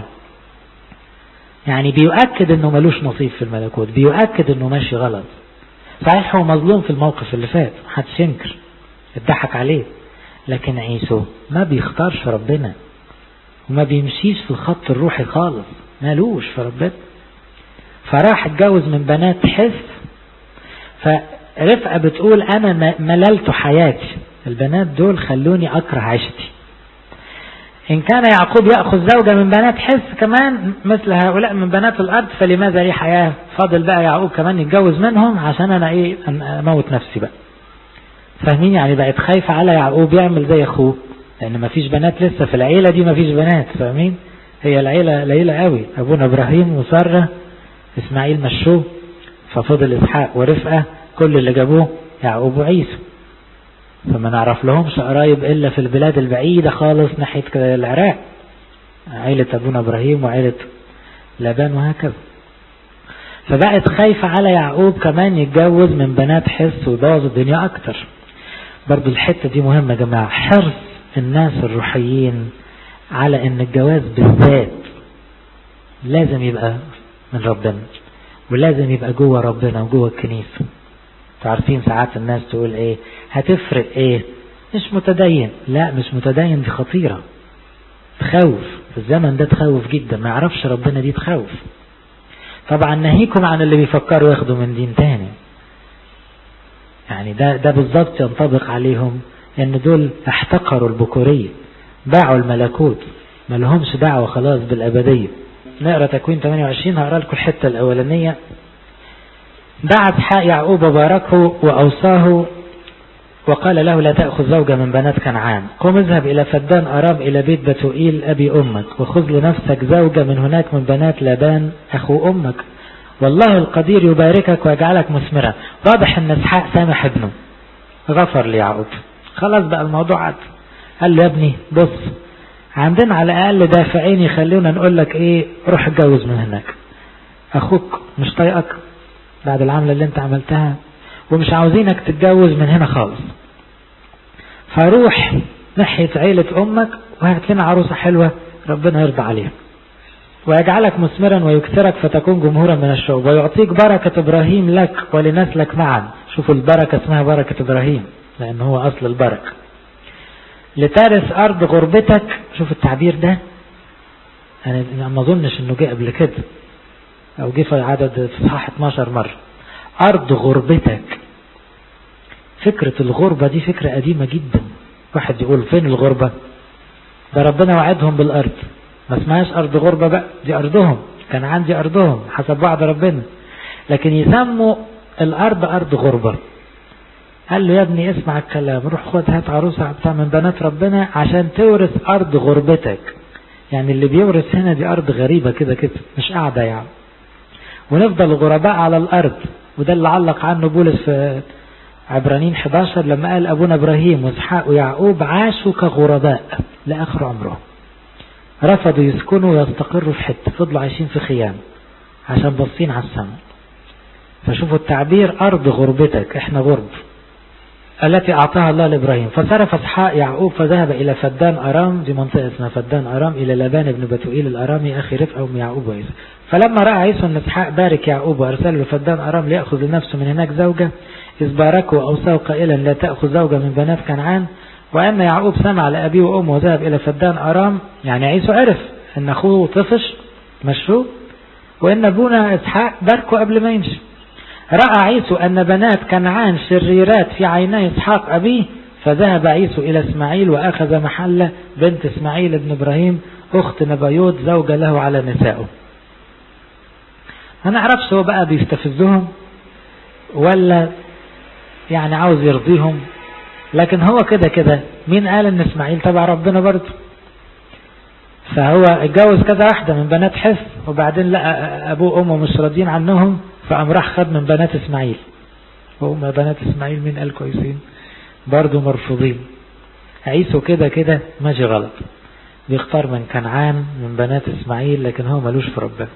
يعني بيؤكد انه ملوش نصيب في الملكوت بيؤكد انه ماشي غلط صحيح هو مظلوم في الموقف اللي فات محدش ينكر اتضحك عليه لكن عيسو ما بيختارش ربنا وما بيمشيش في الخط الروحي خالص مالوش في ربنا فراح اتجوز من بنات حس فرفقة بتقول انا مللت حياتي البنات دول خلوني اكره عيشتي إن كان يعقوب يأخذ زوجة من بنات حس كمان مثل هؤلاء من بنات الأرض فلماذا لي حياة فاضل بقى يعقوب كمان يتجوز منهم عشان أنا إيه أموت نفسي بقى فاهمين يعني بقت خايفة على يعقوب يعمل زي أخوه لأن مفيش بنات لسه في العيلة دي مفيش بنات فاهمين هي العيلة قليلة قوي أبونا إبراهيم وسارة إسماعيل مشوه ففضل إسحاق ورفقة كل اللي جابوه يعقوب وعيسو فما نعرف لهمش قرايب إلا في البلاد البعيدة خالص ناحية العراق عيلة أبونا إبراهيم وعيلة لابان وهكذا فبقت خايفة على يعقوب كمان يتجوز من بنات حس ويبوظ الدنيا أكتر برضو الحتة دي مهمة يا جماعة حرص الناس الروحيين على ان الجواز بالذات لازم يبقى من ربنا ولازم يبقى جوه ربنا وجوه الكنيسة تعرفين ساعات الناس تقول ايه هتفرق ايه مش متدين لا مش متدين دي خطيرة تخوف في الزمن ده تخوف جدا ما يعرفش ربنا دي تخوف طبعا ناهيكم عن اللي بيفكروا ياخدوا من دين تاني يعني ده ده بالظبط ينطبق عليهم ان دول احتقروا البكورية باعوا الملكوت ما لهمش دعوة خلاص بالأبدية نقرأ تكوين 28 هقرأ لكم الحتة الأولانية دعا اسحاق يعقوب باركه وأوصاه وقال له لا تأخذ زوجة من بنات كنعان قم اذهب إلى فدان أرام إلى بيت بتوئيل أبي أمك وخذ لنفسك زوجة من هناك من بنات لابان أخو أمك والله القدير يباركك ويجعلك مثمرا واضح أن اسحاق سامح ابنه غفر ليعقوب خلاص بقى الموضوع عد قال له يا ابني بص عندنا على الأقل دافعين يخلونا نقول لك ايه روح اتجوز من هناك أخوك مش طايقك بعد العملة اللي انت عملتها ومش عاوزينك تتجوز من هنا خالص فروح ناحية عيلة أمك وهات لنا عروسة حلوة ربنا يرضى عليها ويجعلك مثمرا ويكثرك فتكون جمهورا من الشعوب ويعطيك بركة إبراهيم لك ولنسلك معا شوفوا البركة اسمها بركة إبراهيم لأن هو أصل البركة لترث أرض غربتك شوف التعبير ده أنا ما أظنش إنه جه قبل كده أو جه في عدد في صحاح 12 مرة أرض غربتك فكرة الغربة دي فكرة قديمة جدا واحد يقول فين الغربة ده ربنا وعدهم بالأرض ما اسمهاش أرض غربة بقى دي أرضهم كان عندي أرضهم حسب وعد ربنا لكن يسموا الأرض أرض غربة قال له يا ابني اسمع الكلام روح خد هات عروسة بتاع من بنات ربنا عشان تورث أرض غربتك يعني اللي بيورث هنا دي أرض غريبة كده كده مش قاعدة يعني ونفضل غرباء على الأرض وده اللي علق عنه بولس في عبرانين 11 لما قال أبونا إبراهيم وإسحاق ويعقوب عاشوا كغرباء لآخر عمرهم رفضوا يسكنوا ويستقروا في حتة فضلوا عايشين في خيام عشان باصين على السماء فشوفوا التعبير أرض غربتك احنا غرب التي أعطاها الله لإبراهيم فصرف اسحاق يعقوب فذهب إلى فدان أرام دي منطقة اسمها فدان أرام إلى لابان بن بتوئيل الأرامي أخي رفقة أم يعقوب وعيسى فلما رأى عيسى أن اسحاق بارك يعقوب وأرسله لفدان أرام ليأخذ لنفسه من هناك زوجة إذ باركه وأوصاه قائلا لا تأخذ زوجة من بنات كنعان وأن يعقوب سمع لأبيه وأمه وذهب إلى فدان أرام يعني عيسى عرف أن أخوه طفش مشروع وإن أبونا إسحاق باركه قبل ما يمشي رأى عيسو أن بنات كنعان شريرات في عيني إسحاق أبيه فذهب عيسو إلى إسماعيل وأخذ محلة بنت إسماعيل بن إبراهيم أخت نبيوت زوجة له على نسائه ما نعرفش هو بقى بيستفزهم ولا يعني عاوز يرضيهم لكن هو كده كده مين قال ان اسماعيل تبع ربنا برضه فهو اتجوز كذا واحدة من بنات حس وبعدين لقى ابوه وامه مش راضيين عنهم فقام راح خد من بنات اسماعيل وهم بنات اسماعيل مين قال كويسين برضه مرفوضين عيسو كده كده ماشي غلط بيختار من كنعان من بنات اسماعيل لكن هو ملوش في ربنا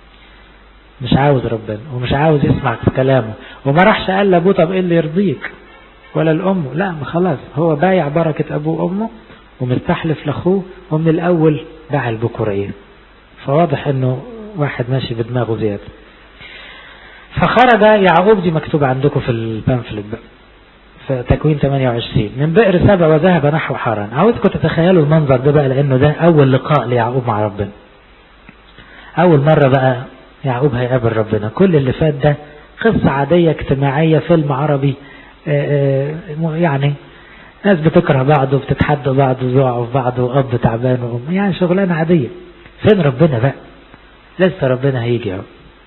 مش عاوز ربنا ومش عاوز يسمع كلامه وما راحش قال لابوه طب ايه اللي يرضيك ولا الام لا ما خلاص هو بايع بركة ابوه وامه ومستحلف لاخوه ومن الاول باع البكورية فواضح انه واحد ماشي بدماغه زيادة فخرج يعقوب دي مكتوبة عندكم في البامفلت بقى في تكوين 28 من بئر سبع وذهب نحو حران عاوزكم تتخيلوا المنظر ده بقى لانه ده اول لقاء ليعقوب مع ربنا اول مرة بقى يعقوب هيقابل ربنا كل اللي فات ده قصة عادية اجتماعية فيلم عربي يعني ناس بتكره بعض وبتتحدى بعض ويقعوا في بعض واب تعبان وام يعني شغلانة عادية فين ربنا بقى لسه ربنا هيجي يعقوب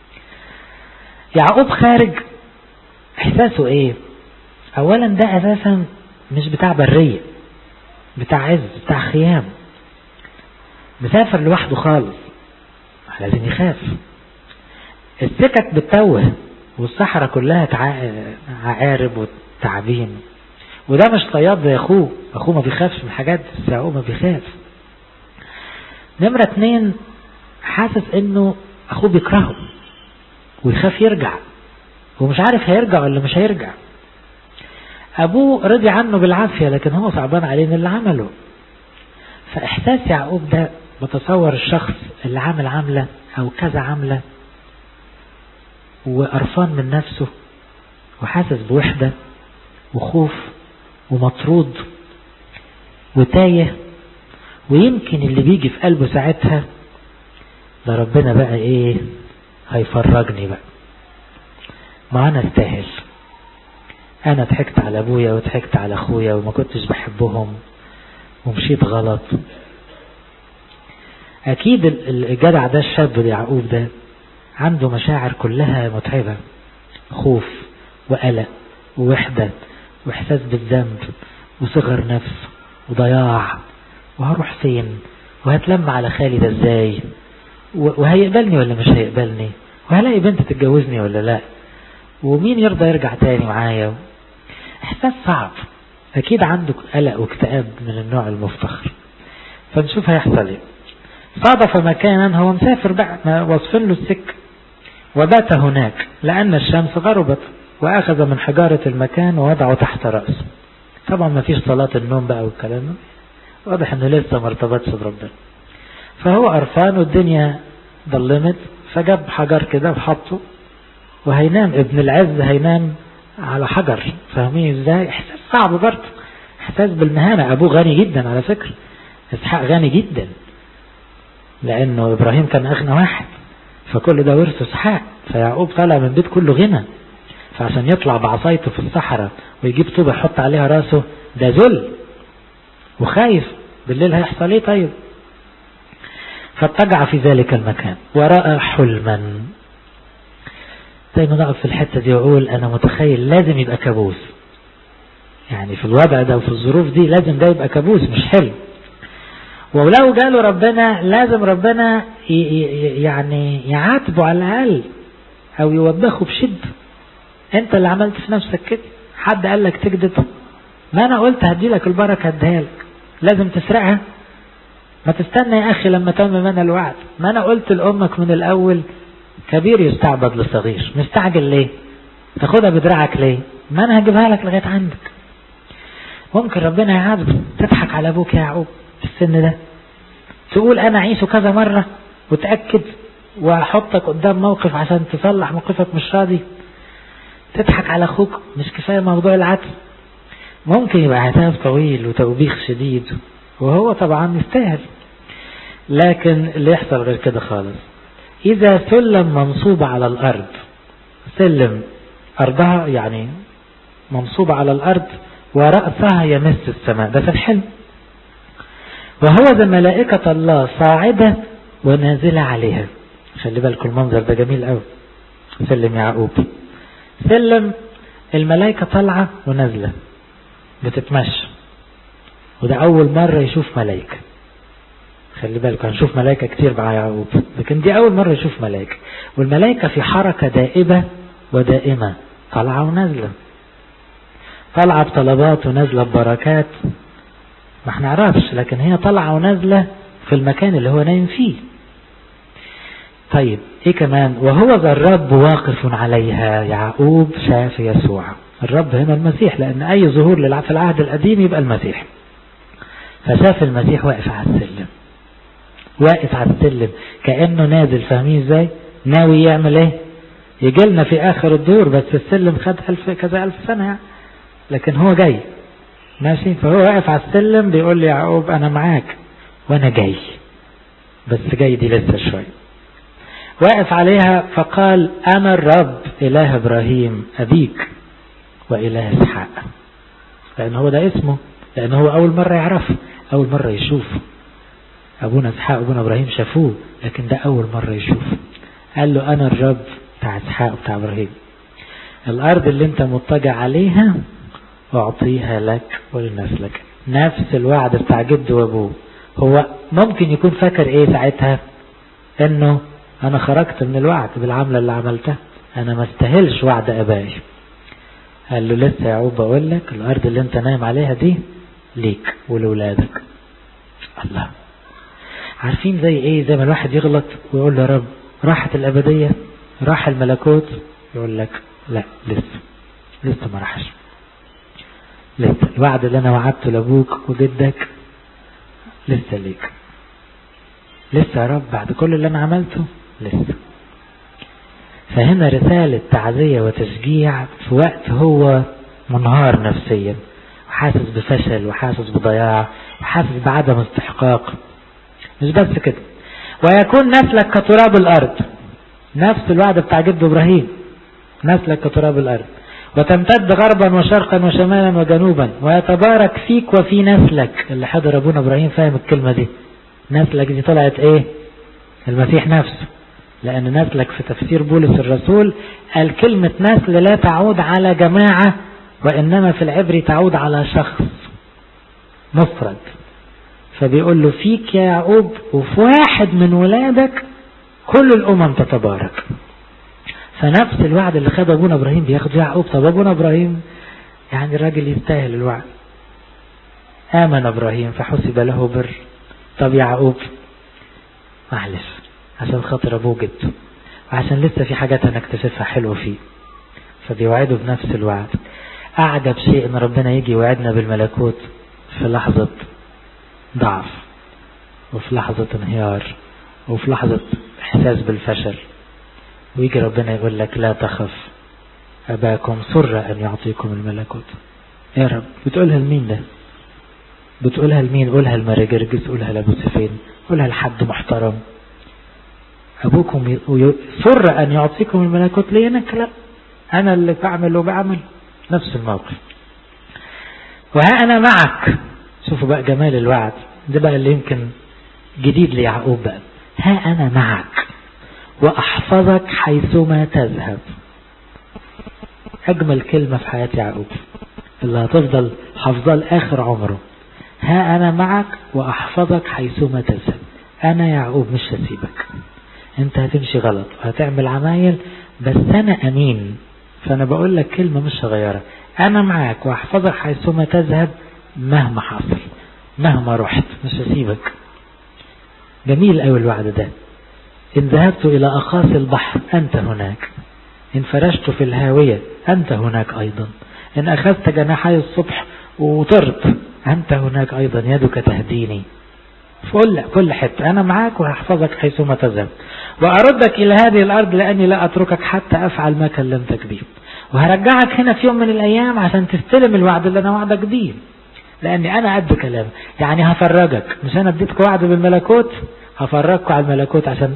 يعقوب خارج احساسه ايه اولا ده اساسا مش بتاع برية بتاع عز بتاع خيام مسافر لوحده خالص لازم يخاف السكك بتتوه والصحراء كلها عقارب وتعابين وده مش صياد زي اخوه اخوه ما بيخافش من حاجات بس يعقوب ما بيخاف نمرة اتنين حاسس انه اخوه بيكرهه ويخاف يرجع ومش عارف هيرجع ولا مش هيرجع ابوه رضي عنه بالعافية لكن هو صعبان عليه من اللي عمله فاحساس يعقوب ده بتصور الشخص اللي عامل عاملة او كذا عاملة وقرفان من نفسه وحاسس بوحدة وخوف ومطرود وتايه ويمكن اللي بيجي في قلبه ساعتها ده ربنا بقى ايه هيفرجني بقى ما انا استاهل انا ضحكت على ابويا وضحكت على اخويا وما كنتش بحبهم ومشيت غلط اكيد الجدع ده الشاب يعقوب ده عنده مشاعر كلها متعبة خوف وقلق ووحدة واحساس بالذنب وصغر نفس وضياع وهروح فين وهتلم على خالي ده ازاي وهيقبلني ولا مش هيقبلني وهلاقي بنت تتجوزني ولا لا ومين يرضى يرجع تاني معايا احساس صعب اكيد عنده قلق واكتئاب من النوع المفتخر فنشوف هيحصل ايه صادف مكانا هو مسافر بقى وصفين له السكه وبات هناك لأن الشمس غربت وأخذ من حجارة المكان ووضعه تحت رأسه طبعا ما فيش صلاة النوم بقى والكلام ده واضح انه لسه ما ارتبطش بربنا فهو قرفان والدنيا ظلمت فجاب حجر كده وحطه وهينام ابن العز هينام على حجر فاهمين ازاي احساس صعب برضه احساس بالمهانة ابوه غني جدا على فكرة اسحاق غني جدا لانه ابراهيم كان اغنى واحد فكل ده ورث اسحاق فيعقوب طالع من بيت كله غنى فعشان يطلع بعصايته في الصحراء ويجيب طوبة يحط عليها راسه ده ذل وخايف بالليل هيحصل ايه طيب فاتجع في ذلك المكان ورأى حلما دايما اقف في الحتة دي واقول انا متخيل لازم يبقى كابوس يعني في الوضع ده وفي الظروف دي لازم ده يبقى كابوس مش حلم ولو جاله ربنا لازم ربنا يعني يعاتبه على الأقل أو يوبخه بشدة أنت اللي عملت في نفسك كده حد قال لك تكذب ما أنا قلت هدي لك البركة هديها لك لازم تسرقها ما تستنى يا أخي لما تم من الوعد ما أنا قلت لأمك من الأول كبير يستعبد لصغير مستعجل ليه تاخدها بدراعك ليه ما أنا هجيبها لك لغاية عندك ممكن ربنا يعاتبه تضحك على أبوك يا يعقوب في السن ده تقول انا اعيشه كذا مرة وتأكد واحطك قدام موقف عشان تصلح موقفك مش راضي تضحك على اخوك مش كفاية موضوع العدل ممكن يبقى عتاب طويل وتوبيخ شديد وهو طبعا يستاهل لكن اللي يحصل غير كده خالص إذا سلم منصوب على الأرض سلم أرضها يعني منصوب على الأرض ورأسها يمس السماء ده في الحلم وهو ذا ملائكة الله صاعدة ونازلة عليها خلي بالكم المنظر ده جميل قوي سلم يعقوب سلم الملائكة طالعة ونازلة بتتمشى وده أول مرة يشوف ملائكة خلي بالكم هنشوف ملائكة كتير مع يعقوب لكن دي أول مرة يشوف ملائكة والملائكة في حركة دائبة ودائمة طالعة ونازلة طالعة بطلبات ونازلة ببركات ما احنا نعرفش لكن هي طالعة ونازلة في المكان اللي هو نايم فيه طيب ايه كمان وهو ذا الرب واقف عليها يعقوب شاف يسوع الرب هنا المسيح لان اي ظهور في العهد القديم يبقى المسيح فشاف المسيح واقف على السلم واقف على السلم كأنه نازل فاهمين ازاي ناوي يعمل ايه يجي لنا في اخر الدور بس السلم خد الف كذا الف سنة يعني. لكن هو جاي ماشي فهو واقف على السلم بيقول لي يعقوب انا معاك وانا جاي بس جاي دي لسه شوية واقف عليها فقال انا الرب اله ابراهيم ابيك واله اسحاق لان هو ده اسمه لان هو اول مرة يعرفه اول مرة يشوفه ابونا اسحاق وابونا ابراهيم شافوه لكن ده اول مرة يشوفه قال له انا الرب بتاع اسحاق وبتاع ابراهيم الارض اللي انت مضطجع عليها اعطيها لك ولنسلك نفس الوعد بتاع جد وابوه هو ممكن يكون فاكر ايه ساعتها انه انا خرجت من الوعد بالعملة اللي عملتها انا ما استاهلش وعد ابائي قال له لسه يعقوب بقول لك الارض اللي انت نايم عليها دي ليك ولولادك الله عارفين زي ايه زي ما الواحد يغلط ويقول له يا رب راحت الابدية راح الملكوت يقول لك لا لسه لسه ما راحش لسه الوعد اللي انا وعدته لابوك وجدك لسه ليك لسه يا رب بعد كل اللي انا عملته لسه فهنا رسالة تعزية وتشجيع في وقت هو منهار نفسيا وحاسس بفشل وحاسس بضياع وحاسس بعدم استحقاق مش بس كده ويكون نسلك كتراب الأرض نفس الوعد بتاع جد إبراهيم نسلك كتراب الأرض وتمتد غربا وشرقا وشمالا وجنوبا ويتبارك فيك وفي نسلك اللي حضر أبونا إبراهيم فاهم الكلمة دي نسلك دي طلعت إيه المسيح نفسه لأن نسلك في تفسير بولس الرسول قال كلمة نسل لا تعود على جماعة وإنما في العبري تعود على شخص مفرد فبيقول له فيك يا يعقوب وفي واحد من ولادك كل الأمم تتبارك فنفس الوعد اللي خد أبونا إبراهيم بياخده يعقوب طب أبونا إبراهيم يعني الراجل يستاهل الوعد آمن إبراهيم فحسب له بر طب يعقوب معلش عشان خاطر أبوه جده وعشان لسه في حاجات هنكتشفها حلوة فيه فبيوعده بنفس الوعد أعجب شيء إن ربنا يجي يوعدنا بالملكوت في لحظة ضعف وفي لحظة انهيار وفي لحظة إحساس بالفشل ويجي ربنا يقول لك لا تخف أباكم سر أن يعطيكم الملكوت يا رب بتقولها لمين ده بتقولها لمين قولها لمرجرجس قولها لأبو سفين قولها لحد محترم أبوكم سر أن يعطيكم الملكوت ليه أنا لا أنا اللي بعمل وبعمل نفس الموقف وها أنا معك شوفوا بقى جمال الوعد ده بقى اللي يمكن جديد ليعقوب بقى ها أنا معك وأحفظك حيثما تذهب أجمل كلمة في حياة يعقوب اللي هتفضل حافظاه لآخر عمره ها أنا معك وأحفظك حيثما تذهب أنا يعقوب مش هسيبك أنت هتمشي غلط وهتعمل عمايل بس أنا أمين فأنا بقول لك كلمة مش هغيرها أنا معك وأحفظك حيثما تذهب مهما حصل مهما رحت مش هسيبك جميل أوي الوعد ده إن ذهبت إلى أقاصي البحر أنت هناك إن فرشت في الهاوية أنت هناك أيضا إن أخذت جناحي الصبح وطرت أنت هناك أيضا يدك تهديني كل كل حتة أنا معاك وهحفظك حيثما تذهب وأردك إلى هذه الأرض لأني لا أتركك حتى أفعل ما كلمتك به وهرجعك هنا في يوم من الأيام عشان تستلم الوعد اللي أنا وعدك بيه لأني أنا قد كلام يعني هفرجك مش أنا اديتك وعد بالملكوت هفرجكم على الملكوت عشان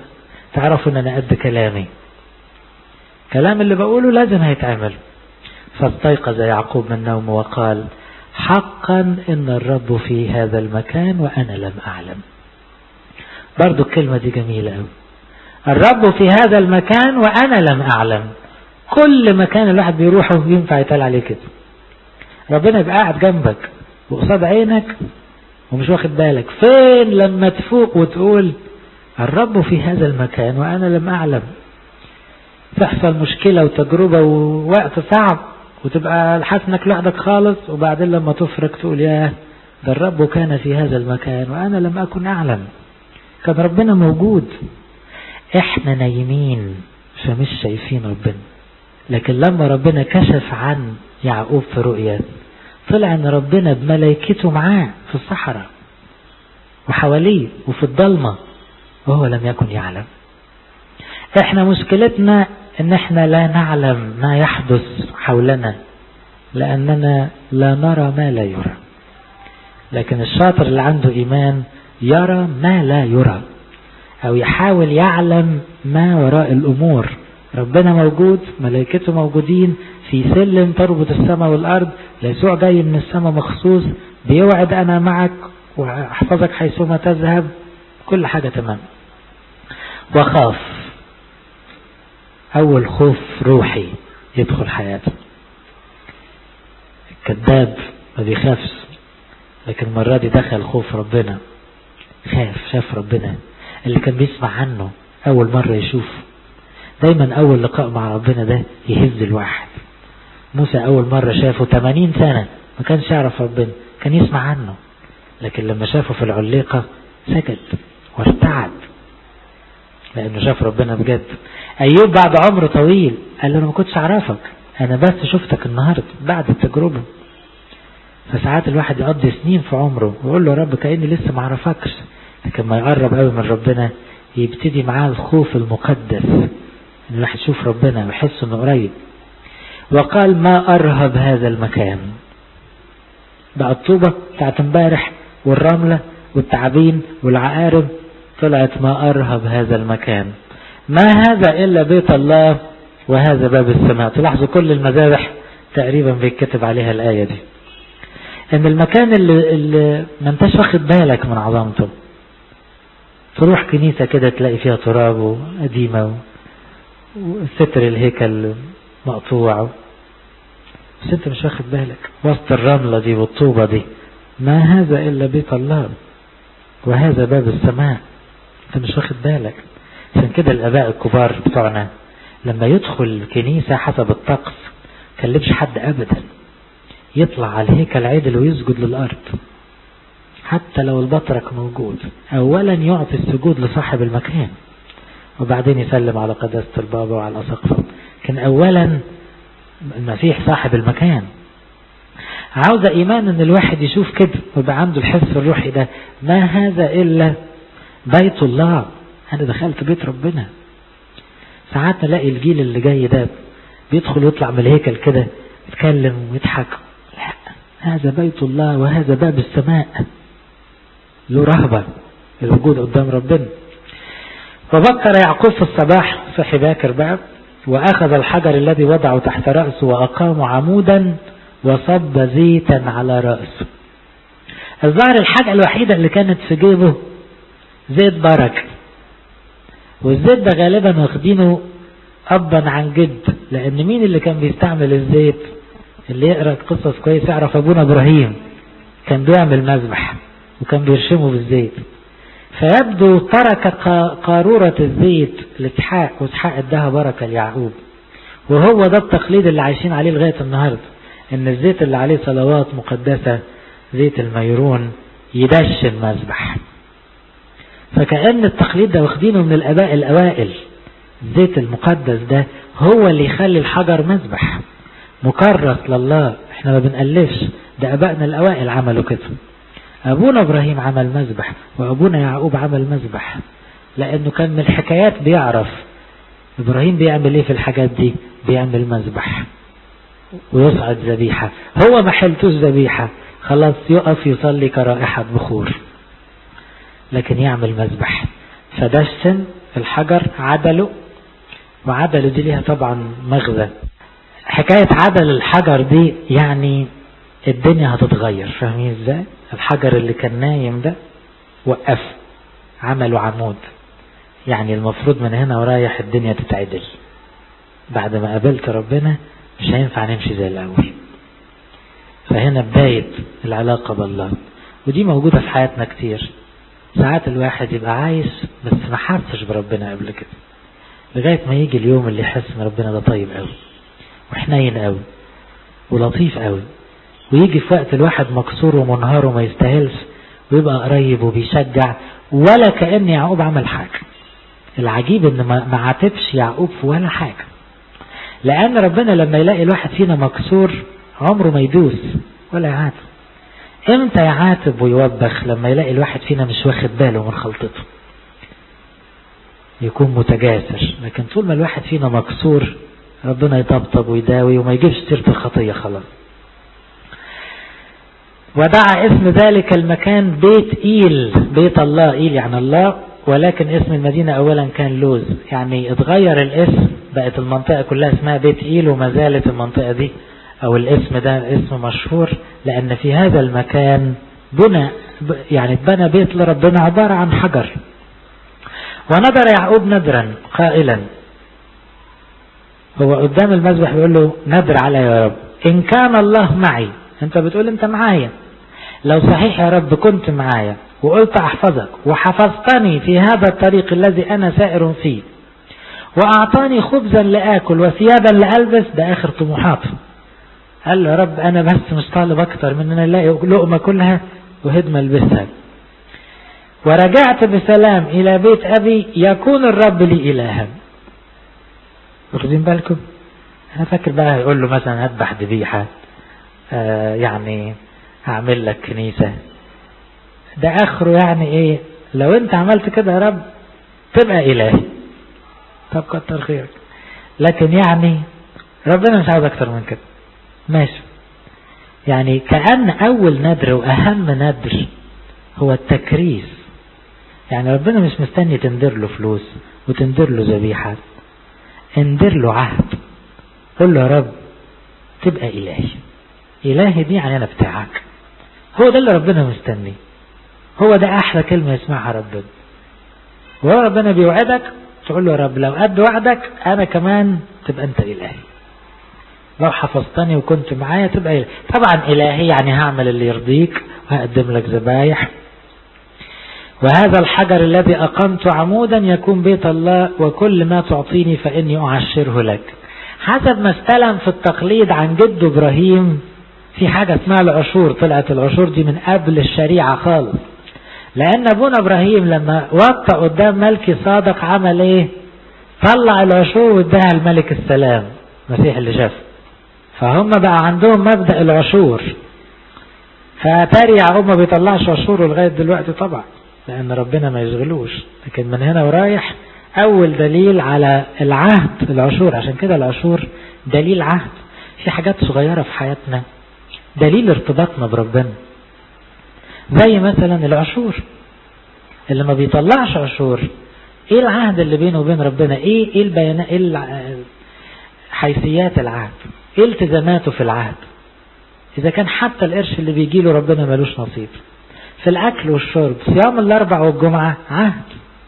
تعرفوا ان انا قد كلامي كلام اللي بقوله لازم هيتعمل فاستيقظ يعقوب من نومه وقال حقا ان الرب في هذا المكان وانا لم اعلم برضو الكلمة دي جميلة قوي الرب في هذا المكان وانا لم اعلم كل مكان الواحد بيروحه ينفع يتقال عليه كده ربنا يبقى قاعد جنبك وقصاد عينك ومش واخد بالك فين لما تفوق وتقول الرب في هذا المكان وانا لم اعلم تحصل مشكلة وتجربة ووقت صعب وتبقى حاسس انك لوحدك خالص وبعدين لما تفرق تقول ياه ده الرب كان في هذا المكان وانا لم اكن اعلم كان ربنا موجود احنا نايمين فمش شايفين ربنا لكن لما ربنا كشف عن يعقوب في رؤيا طلع ان ربنا بملائكته معاه في الصحراء وحواليه وفي الضلمة وهو لم يكن يعلم احنا مشكلتنا ان احنا لا نعلم ما يحدث حولنا لاننا لا نرى ما لا يرى لكن الشاطر اللي عنده ايمان يرى ما لا يرى او يحاول يعلم ما وراء الامور ربنا موجود ملائكته موجودين في سلم تربط السماء والارض يسوع جاي من السماء مخصوص بيوعد انا معك واحفظك حيثما تذهب كل حاجة تمام وخاف أول خوف روحي يدخل حياته الكذاب ما بيخافش لكن المرة دي دخل خوف ربنا خاف شاف ربنا اللي كان بيسمع عنه أول مرة يشوفه دايما أول لقاء مع ربنا ده يهز الواحد موسى أول مرة شافه 80 سنة ما كانش يعرف ربنا كان يسمع عنه لكن لما شافه في العليقة سكت وارتعد لأنه شاف ربنا بجد أيوب بعد عمر طويل قال له أنا ما كنتش أعرفك أنا بس شفتك النهاردة بعد التجربة فساعات الواحد يقضي سنين في عمره ويقول له يا رب كأني لسه ما أعرفكش لكن ما يقرب قوي من ربنا يبتدي معاه الخوف المقدس ان الواحد يشوف ربنا ويحس انه قريب وقال ما ارهب هذا المكان بقى الطوبة بتاعت امبارح والرملة والتعابين والعقارب طلعت ما ارهب هذا المكان ما هذا الا بيت الله وهذا باب السماء تلاحظوا كل المذابح تقريبا بيتكتب عليها الآية دي ان المكان اللي, اللي ما انتش واخد بالك من عظمته تروح كنيسة كده تلاقي فيها تراب وقديمة وستر الهيكل مقطوع بس انت مش واخد بالك وسط الرملة دي والطوبة دي ما هذا الا بيت الله وهذا باب السماء انت مش واخد بالك عشان كده الاباء الكبار بتوعنا لما يدخل الكنيسة حسب الطقس كلمش حد ابدا يطلع على الهيكل عدل ويسجد للارض حتى لو البطرك موجود اولا يعطي السجود لصاحب المكان وبعدين يسلم على قداسة البابا وعلى الأسقفة كان أولا المسيح صاحب المكان عاوز إيمان أن الواحد يشوف كده ويبقى عنده الحس الروحي ده ما هذا إلا بيت الله أنا دخلت بيت ربنا ساعات نلاقي الجيل اللي جاي ده بيدخل ويطلع من الهيكل كده يتكلم ويضحك لا هذا بيت الله وهذا باب السماء له رهبة الوجود قدام ربنا فبكر يعقوب في الصباح صحي باكر بقى وأخذ الحجر الذي وضعه تحت رأسه وأقام عمودا وصب زيتا على رأسه الظاهر الحاجة الوحيدة اللي كانت في جيبه زيت بركة والزيت ده غالبا واخدينه أبا عن جد لأن مين اللي كان بيستعمل الزيت اللي يقرأ قصص كويس يعرف أبونا إبراهيم كان بيعمل مذبح وكان بيرشمه بالزيت فيبدو ترك قارورة الزيت لإسحاق وإسحاق ادها بركة ليعقوب وهو ده التقليد اللي عايشين عليه لغاية النهاردة ان الزيت اللي عليه صلوات مقدسة زيت الميرون يدشن مذبح فكأن التقليد ده واخدينه من الآباء الأوائل الزيت المقدس ده هو اللي يخلي الحجر مذبح مكرس لله احنا ما بنألفش ده آبائنا الأوائل عملوا كده أبونا إبراهيم عمل مذبح وأبونا يعقوب عمل مذبح لأنه كان من الحكايات بيعرف إبراهيم بيعمل إيه في الحاجات دي بيعمل مذبح ويصعد ذبيحة هو ما حلتوش ذبيحة خلاص يقف يصلي كرائحة بخور لكن يعمل مذبح فدشن الحجر عدله وعدله دي ليها طبعا مغزى حكاية عدل الحجر دي يعني الدنيا هتتغير فاهمين ازاي الحجر اللي كان نايم ده وقف عملوا عمود يعني المفروض من هنا ورايح الدنيا تتعدل بعد ما قابلت ربنا مش هينفع نمشي زي الأول فهنا بداية العلاقة بالله ودي موجودة في حياتنا كتير ساعات الواحد يبقى عايش بس ما حسش بربنا قبل كده لغاية ما يجي اليوم اللي يحس ان ربنا ده طيب قوي وحنين قوي ولطيف قوي ويجي في وقت الواحد مكسور ومنهار وما يستاهلش ويبقى قريب وبيشجع ولا كأن يعقوب عمل حاجة العجيب ان ما عاتبش يعقوب في ولا حاجة لأن ربنا لما يلاقي الواحد فينا مكسور عمره ما يدوس ولا يعاتب امتى يعاتب ويوبخ لما يلاقي الواحد فينا مش واخد باله من خلطته يكون متجاسر لكن طول ما الواحد فينا مكسور ربنا يطبطب ويداوي وما يجيبش سيرة الخطية خلاص ودعا اسم ذلك المكان بيت إيل بيت الله إيل يعني الله ولكن اسم المدينة أولا كان لوز يعني اتغير الاسم بقت المنطقة كلها اسمها بيت إيل وما زالت المنطقة دي أو الاسم ده اسم مشهور لأن في هذا المكان بنى يعني اتبنى بيت لربنا عبارة عن حجر ونذر يعقوب ندرا قائلا هو قدام المذبح بيقول له ندر علي يا رب إن كان الله معي أنت بتقول أنت معايا لو صحيح يا رب كنت معايا وقلت أحفظك وحفظتني في هذا الطريق الذي أنا سائر فيه وأعطاني خبزا لآكل وثيابا لألبس ده آخر طموحاته قال له يا رب أنا بس مش طالب أكتر من أن ألاقي لقمة كلها وهدمة ألبسها ورجعت بسلام إلى بيت أبي يكون الرب لي إلها واخدين بالكم أنا فاكر بقى هيقول له مثلا هذبح ذبيحة آه يعني هعمل لك كنيسة ده آخره يعني إيه لو أنت عملت كده يا رب تبقى إلهي طب كتر خيرك لكن يعني ربنا مش عاوز أكتر من كده ماشي يعني كأن أول ندر وأهم ندر هو التكريس يعني ربنا مش مستني تندر له فلوس وتندر له ذبيحة اندر له عهد قل له يا رب تبقى إلهي إلهي دي يعني أنا بتاعك هو ده اللي ربنا مستني هو ده أحلى كلمة يسمعها ربنا وهو ربنا بيوعدك تقول له يا رب لو قد وعدك أنا كمان تبقى أنت إلهي لو حفظتني وكنت معايا تبقى إلهي طبعا إلهي يعني هعمل اللي يرضيك وهقدم لك ذبايح وهذا الحجر الذي أقمت عمودا يكون بيت الله وكل ما تعطيني فإني أعشره لك حسب ما استلم في التقليد عن جده إبراهيم في حاجة اسمها العشور طلعت العشور دي من قبل الشريعة خالص لأن أبونا إبراهيم لما وطى قدام ملكي صادق عمل إيه طلع العشور واداها الملك السلام المسيح اللي شافه فهم بقى عندهم مبدأ العشور فأتاري يعقوب ما بيطلعش عشوره لغاية دلوقتي طبعا لأن ربنا ما يشغلوش لكن من هنا ورايح أول دليل على العهد العشور عشان كده العشور دليل عهد في حاجات صغيرة في حياتنا دليل ارتباطنا بربنا زي مثلا العشور اللي ما بيطلعش عشور ايه العهد اللي بينه وبين ربنا ايه ايه البيانات ايه حيثيات العهد ايه التزاماته في العهد اذا كان حتى القرش اللي بيجي له ربنا ملوش نصيب في الاكل والشرب صيام الاربع والجمعة عهد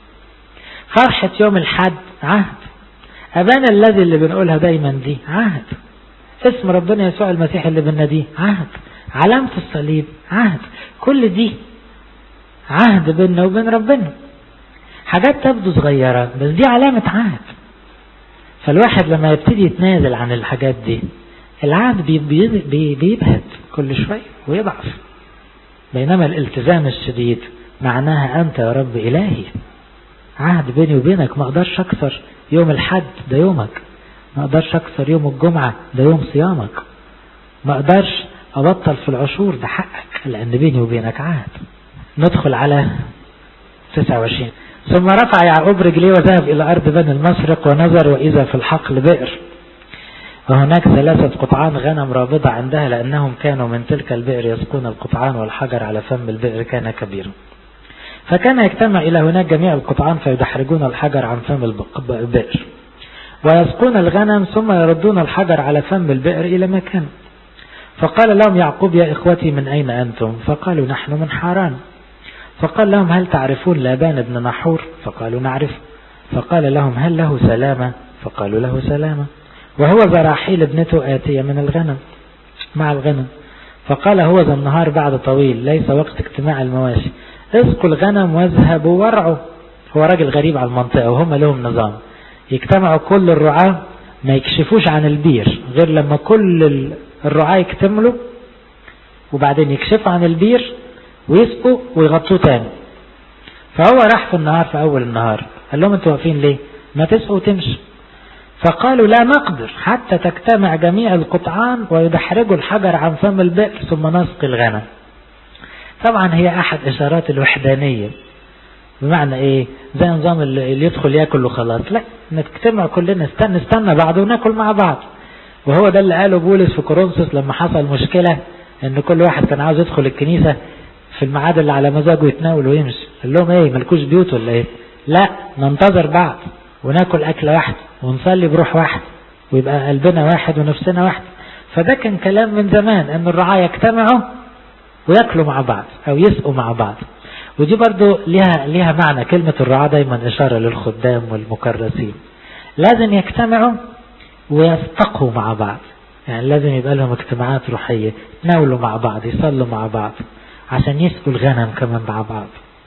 فرحة يوم الحد عهد ابانا الذي اللي بنقولها دايما دي عهد اسم ربنا يسوع المسيح اللي بناديه عهد علامة الصليب عهد كل دي عهد بيننا وبين ربنا حاجات تبدو صغيرة بس دي علامة عهد فالواحد لما يبتدي يتنازل عن الحاجات دي العهد بيبهت كل شوية ويضعف بينما الالتزام الشديد معناها أنت يا رب إلهي عهد بيني وبينك ما أقدرش أكثر يوم الحد ده يومك ما أقدرش أكثر يوم الجمعة ده يوم صيامك ما أقدرش أبطل في العشور ده حقك لأن بيني وبينك عهد ندخل على 29 ثم رفع يعقوب رجليه وذهب إلى أرض بني المشرق ونظر وإذا في الحقل بئر وهناك ثلاثة قطعان غنم رابضة عندها لأنهم كانوا من تلك البئر يسقون القطعان والحجر على فم البئر كان كبيرا فكان يجتمع إلى هناك جميع القطعان فيدحرجون الحجر عن فم البئر ويسقون الغنم ثم يردون الحجر على فم البئر إلى مكان فقال لهم يعقوب يا إخوتي من أين أنتم فقالوا نحن من حاران فقال لهم هل تعرفون لابان بن نحور فقالوا نعرف فقال لهم هل له سلامة فقالوا له سلامة وهو زراحيل ابنته آتية من الغنم مع الغنم فقال هو ذا النهار بعد طويل ليس وقت اجتماع المواشي اسقوا الغنم واذهبوا وارعوا هو راجل غريب على المنطقة وهم لهم نظام يجتمعوا كل الرعاة ما يكشفوش عن البير غير لما كل الرعاة يكتملوا وبعدين يكشفوا عن البير ويسقوا ويغطوه تاني فهو راح في النهار في أول النهار قال لهم انتوا واقفين ليه ما تسقوا وتمشوا فقالوا لا نقدر حتى تجتمع جميع القطعان ويدحرجوا الحجر عن فم البئر ثم نسقي الغنم طبعا هي أحد إشارات الوحدانية بمعنى إيه زي نظام اللي يدخل ياكل وخلاص لا نجتمع كلنا نستنى نستنى بعض وناكل مع بعض وهو ده اللي قاله بولس في كورنثوس لما حصل مشكلة ان كل واحد كان عاوز يدخل الكنيسة في الميعاد اللي على مزاجه يتناول ويمشي قال لهم ايه ملكوش بيوت ولا ايه لا ننتظر بعض وناكل أكلة واحدة ونصلي بروح واحد ويبقى قلبنا واحد ونفسنا واحد فده كان كلام من زمان ان الرعاة يجتمعوا وياكلوا مع بعض او يسقوا مع بعض ودي برضو ليها, ليها معنى كلمة الرعاة دايما اشارة للخدام والمكرسين لازم يجتمعوا ويستقوا مع بعض يعني لازم يبقى لهم اجتماعات روحية يتناولوا مع بعض يصلوا مع بعض عشان يسقوا الغنم كمان مع بعض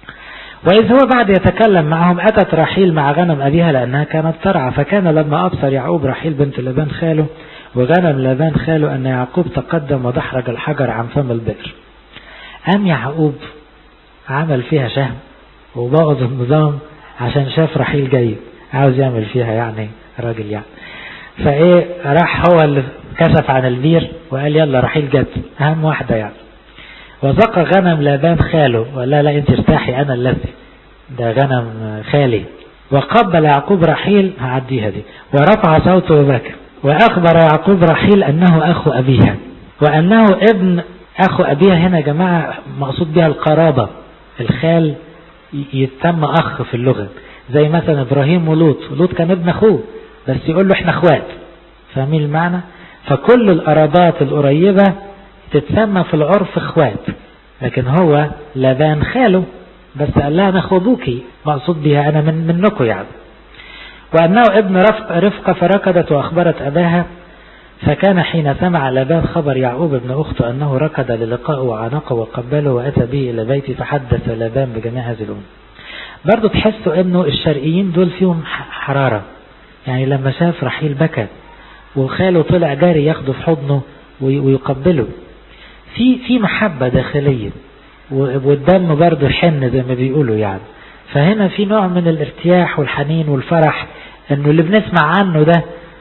وإذ هو بعد يتكلم معهم أتت رحيل مع غنم أبيها لأنها كانت ترعى فكان لما أبصر يعقوب رحيل بنت لبان خاله وغنم لبان خاله أن يعقوب تقدم ودحرج الحجر عن فم البئر قام يعقوب عمل فيها شهم وبوظ النظام عشان شاف رحيل جاي عاوز يعمل فيها يعني راجل يعني فايه راح هو اللي كشف عن البير وقال يلا رحيل جت اهم واحدة يعني وزق غنم لابان خاله ولا لا انت ارتاحي انا الذي ده غنم خالي وقبل يعقوب رحيل هعديها دي ورفع صوته وبكى واخبر يعقوب رحيل انه اخو ابيها وانه ابن اخو ابيها هنا يا جماعة مقصود بها القرابة الخال يتم اخ في اللغة زي مثلا ابراهيم ولوط لوط كان ابن اخوه بس يقول له احنا اخوات فاهمين المعنى فكل القرابات القريبة تتسمى في العرف اخوات لكن هو لبان خاله بس قال لها انا اخو ابوكي مقصود بها انا من منكم يعني وانه ابن رفق رفقه فركضت واخبرت اباها فكان حين سمع لبان خبر يعقوب ابن اخته انه ركض للقائه وعانقه وقبله واتى به الى بيتي فحدث لبان بجميع هذه الامور برضه تحسوا انه الشرقيين دول فيهم حرارة يعني لما شاف رحيل بكى وخاله طلع جاري ياخده في حضنه ويقبله في في محبة داخلية والدم برضه حن زي ما بيقولوا يعني فهنا في نوع من الارتياح والحنين والفرح انه اللي بنسمع عنه ده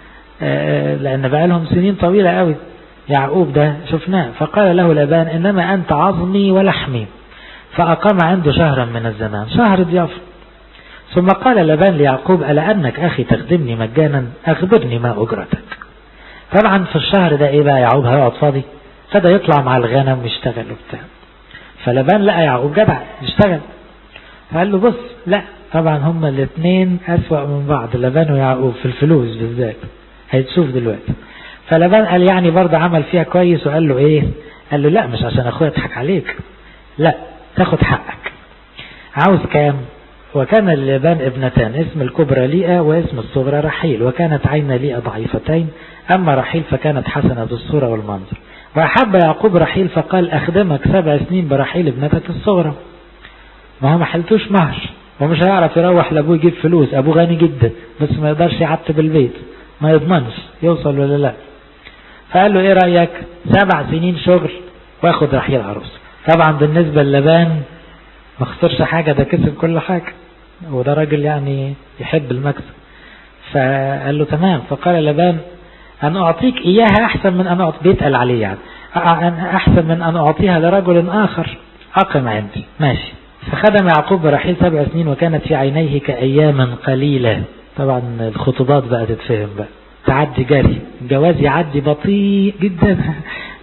لان بقى لهم سنين طويلة قوي يعقوب ده شفناه فقال له لبان انما انت عظمي ولحمي فأقام عنده شهرا من الزمان شهر ضيافة ثم قال لبان ليعقوب ألا أنك أخي تخدمني مجانا أخبرني ما أجرتك طبعا في الشهر ده إيه بقى يعقوب هيقعد فاضي ابتدى يطلع مع الغنم ويشتغل وبتاع فلبان لقى يعقوب جدع يشتغل فقال له بص لا طبعا هما الاثنين أسوأ من بعض لبان ويعقوب في الفلوس بالذات هيتشوف دلوقتي فلبان قال يعني برضه عمل فيها كويس وقال له ايه قال له لا مش عشان اخويا يضحك عليك لا تاخد حقك عاوز كام وكان للبان ابنتان اسم الكبرى ليئة واسم الصغرى رحيل وكانت عين ليئة ضعيفتين أما رحيل فكانت حسنة الصورة والمنظر وأحب يعقوب رحيل فقال أخدمك سبع سنين برحيل ابنتك الصغرى ما هو ما حلتوش مهر ومش هيعرف يروح لأبوه يجيب فلوس أبوه غني جدا بس ما يقدرش يعتب البيت ما يضمنش يوصل ولا لا فقال له ايه رأيك سبع سنين شغل واخد رحيل عروسه طبعا بالنسبة للبان ما خسرش حاجة ده كسب كل حاجة وده راجل يعني يحب المكسب فقال له تمام فقال لبان أن أعطيك إياها أحسن من أن أعطي بيتقل عليه يعني أحسن من أن أعطيها لرجل آخر أقم عندي ماشي فخدم يعقوب رحيل سبع سنين وكانت في عينيه كأيام قليلة طبعا الخطوبات بقى تتفهم بقى تعدي جري الجواز يعدي بطيء جدا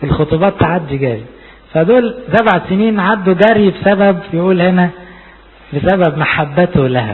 الخطوبات تعدي جري فدول سبع سنين عدوا جري بسبب يقول هنا بسبب محبته لها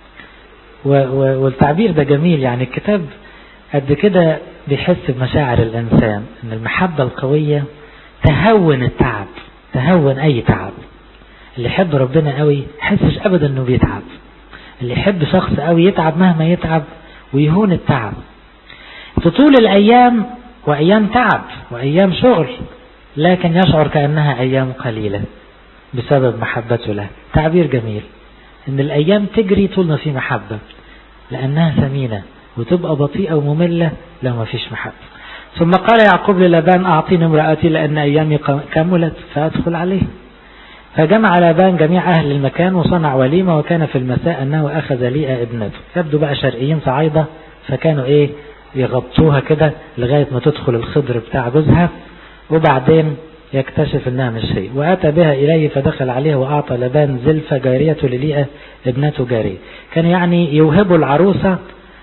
والتعبير ده جميل يعني الكتاب قد كده بيحس بمشاعر الإنسان إن المحبة القوية تهون التعب تهون أي تعب اللي يحب ربنا قوي يحسش أبدا إنه بيتعب اللي يحب شخص قوي يتعب مهما يتعب ويهون التعب في طول الأيام وأيام تعب وأيام شغل لكن يشعر كأنها أيام قليلة بسبب محبته له تعبير جميل إن الأيام تجري طول ما في محبة لأنها ثمينة وتبقى بطيئة ومملة لو ما فيش محبة ثم قال يعقوب للابان أعطيني امرأتي لأن أيامي كملت فأدخل عليه فجمع لابان جميع أهل المكان وصنع وليمة وكان في المساء أنه أخذ ليئة ابنته يبدو بقى شرقيين صعايدة فكانوا إيه يغطوها كده لغاية ما تدخل الخضر بتاع جوزها وبعدين يكتشف انها مش هي واتى بها اليه فدخل عليها واعطى لبان زلفة جارية لليئة ابنته جارية كان يعني يوهبوا العروسة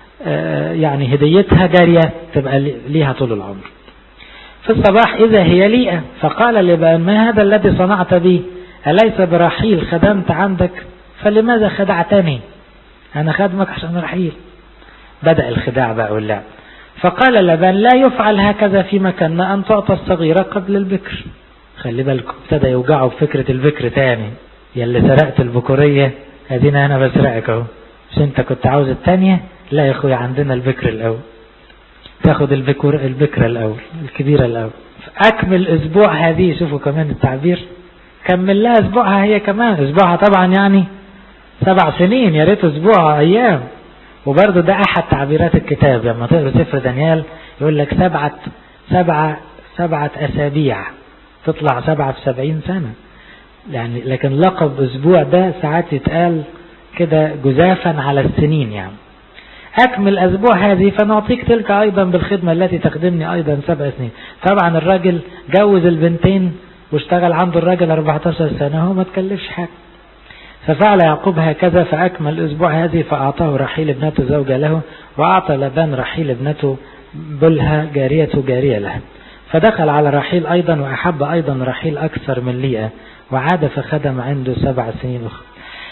يعني هديتها جارية تبقى ليها طول العمر في الصباح إذا هي ليئة فقال لبان ما هذا الذي صنعت بي أليس برحيل خدمت عندك فلماذا خدعتني أنا خدمك عشان رحيل بدأ الخداع بقى واللعب فقال لبان لا يفعل هكذا في مكاننا أن تعطى الصغيرة قبل البكر خلي بالكم ابتدى يوجعوا بفكرة البكر تاني يلي سرقت البكورية ادينا انا بسرقك اهو مش انت كنت عاوز التانية لا يا اخويا عندنا البكر الاول تاخد البكر البكرة الاول الكبيرة الاول اكمل اسبوع هذه شوفوا كمان التعبير كمل لها اسبوعها هي كمان اسبوعها طبعا يعني سبع سنين يا ريت اسبوع ايام وبرضه ده احد تعبيرات الكتاب لما تقرا سفر دانيال يقول لك سبعة سبعة سبعة اسابيع تطلع سبعة في سبعين سنة يعني لكن لقب اسبوع ده ساعات يتقال كده جزافا على السنين يعني أكمل أسبوع هذه فنعطيك تلك أيضا بالخدمة التي تخدمني أيضا سبع سنين طبعا الراجل جوز البنتين واشتغل عنده الراجل 14 سنة هو ما تكلفش حاجة ففعل يعقوب هكذا فأكمل أسبوع هذه فأعطاه رحيل ابنته زوجة له وأعطى لبان رحيل ابنته بلها جارية جارية له فدخل على رحيل أيضا وأحب أيضا رحيل أكثر من ليئة وعاد فخدم عنده سبع سنين أخرى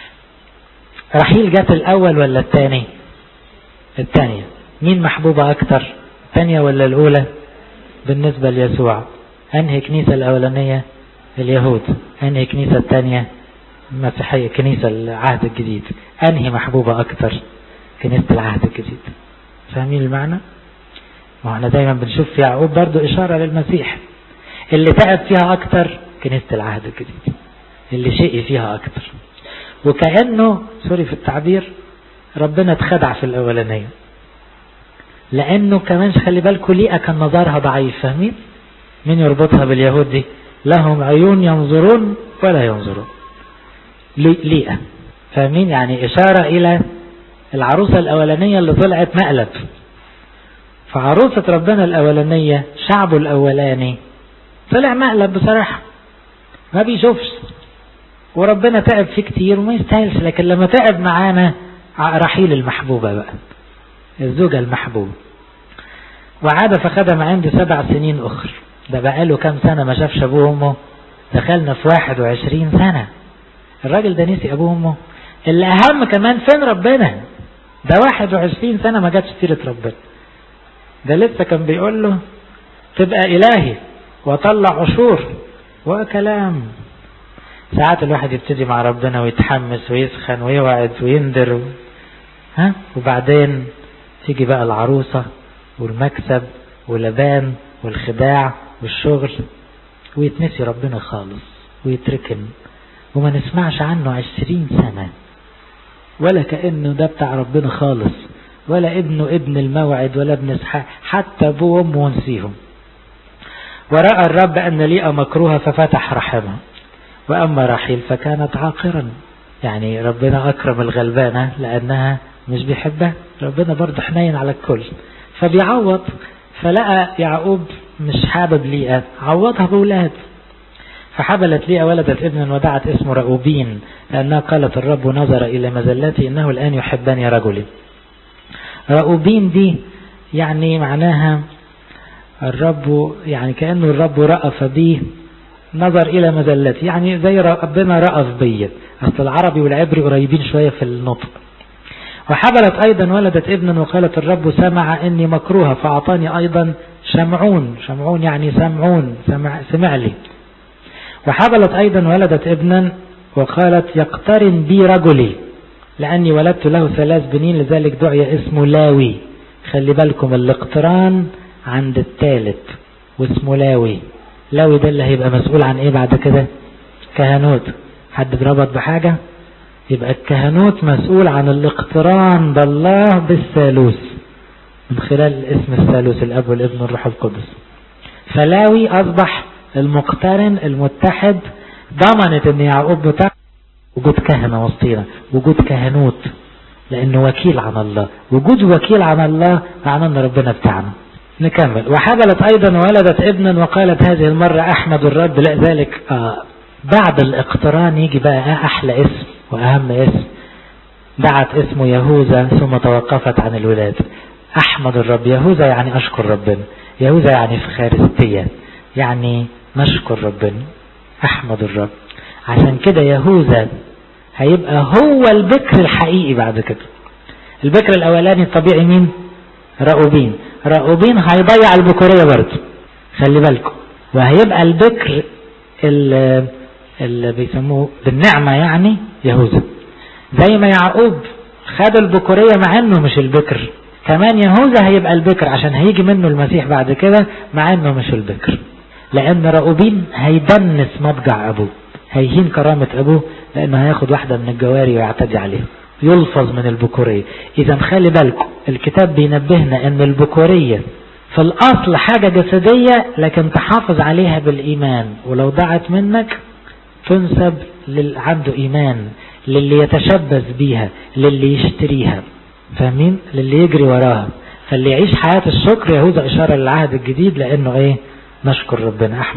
رحيل جت الأول ولا الثاني الثانية مين محبوبة أكثر الثانية ولا الأولى بالنسبة ليسوع أنهي كنيسة الأولانية اليهود أنهي كنيسة الثانية المسيحية كنيسة العهد الجديد أنهي محبوبة أكثر كنيسة العهد الجديد فاهمين المعنى واحنا دايما بنشوف في يعقوب برضو إشارة للمسيح اللي تعب فيها أكثر كنيسة العهد الجديد اللي شقي فيها أكثر وكأنه سوري في التعبير ربنا اتخدع في الأولانية لأنه كمان خلي بالكم ليئة كان نظرها ضعيف فاهمين مين يربطها باليهود دي لهم عيون ينظرون ولا ينظرون ليئة فاهمين يعني إشارة إلى العروسة الأولانية اللي طلعت مقلب فعروسة ربنا الأولانية شعبه الأولاني طلع مقلب بصراحة ما بيشوفش وربنا تعب فيه كتير وما يستاهلش لكن لما تعب معانا رحيل المحبوبة بقى الزوجة المحبوبة وعاد فخدم عندي سبع سنين أخر ده بقاله كام سنة ما شافش أبوه وأمه دخلنا في واحد وعشرين سنة الراجل ده نسي أبوه وأمه اللي أهم كمان فين ربنا ده واحد وعشرين سنة ما جاتش سيرة ربنا ده لسه كان بيقول له تبقى إلهي وطلع عشور وكلام ساعات الواحد يبتدي مع ربنا ويتحمس ويسخن ويوعد ويندر ها وبعدين تيجي بقى العروسة والمكسب ولبان والخداع والشغل ويتنسي ربنا خالص ويتركن وما نسمعش عنه عشرين سنة ولا كأنه ده بتاع ربنا خالص ولا ابنه ابن الموعد ولا ابن اسحاق حتى ابوه وامه ونسيهم ورأى الرب أن ليئة مكروهة ففتح رحمها وأما رحيل فكانت عاقرا يعني ربنا أكرم الغلبانة لأنها مش بيحبها ربنا برضه حنين على الكل فبيعوض فلقى يعقوب مش حابب ليئة عوضها بولاد فحبلت ليئة ولدت ابنا ودعت اسمه رأوبين لأنها قالت الرب نظر إلى مزلتي إنه الآن يحبني رجلي رأوبين دي يعني معناها الرب يعني كأنه الرب رأف بيه نظر إلى مزلتي يعني زي ربنا رأف بي أصل العربي والعبري قريبين شوية في النطق وحبلت أيضا ولدت ابنا وقالت الرب سمع إني مكروهة فأعطاني أيضا شمعون شمعون يعني سمعون سمع, سمع لي وحبلت أيضا ولدت ابنا وقالت يقترن بي رجلي لأني ولدت له ثلاث بنين لذلك دعي اسمه لاوي خلي بالكم الاقتران عند الثالث واسمه لاوي لاوي ده اللي هيبقى مسؤول عن ايه بعد كده كهنوت حد اتربط بحاجة يبقى الكهنوت مسؤول عن الاقتران بالله بالثالوث من خلال اسم الثالوث الاب والابن والروح القدس فلاوي اصبح المقترن المتحد ضمنت ان يعقوب بتاع وجود كهنة وسطينا وجود كهنوت لانه وكيل عن الله وجود وكيل عن الله معناه ان ربنا بتاعنا نكمل وحبلت ايضا ولدت ابنا وقالت هذه المرة احمد الرب لا ذلك آه بعد الاقتران يجي بقى احلى اسم واهم اسم دعت اسمه يهوذا ثم توقفت عن الولاد احمد الرب يهوذا يعني اشكر ربنا يهوذا يعني في خارستية يعني نشكر ربنا احمد الرب عشان كده يهوذا هيبقى هو البكر الحقيقي بعد كده البكر الاولاني الطبيعي مين راؤوبين راؤوبين هيضيع البكورية برضه خلي بالكم وهيبقى البكر اللي, اللي بيسموه بالنعمة يعني يهوذا زي ما يعقوب خد البكورية مع انه مش البكر كمان يهوذا هيبقى البكر عشان هيجي منه المسيح بعد كده مع انه مش البكر لان راؤوبين هيدنس مضجع ابوه هيهين كرامة ابوه لانه هياخد واحدة من الجواري ويعتدي عليها يلفظ من البكورية اذا خلي بالكم الكتاب بينبهنا ان البكورية في الاصل حاجة جسدية لكن تحافظ عليها بالايمان ولو ضاعت منك تنسب للي عنده ايمان للي يتشبث بيها للي يشتريها فاهمين للي يجري وراها فاللي يعيش حياة الشكر يهوذا اشارة للعهد الجديد لانه ايه نشكر ربنا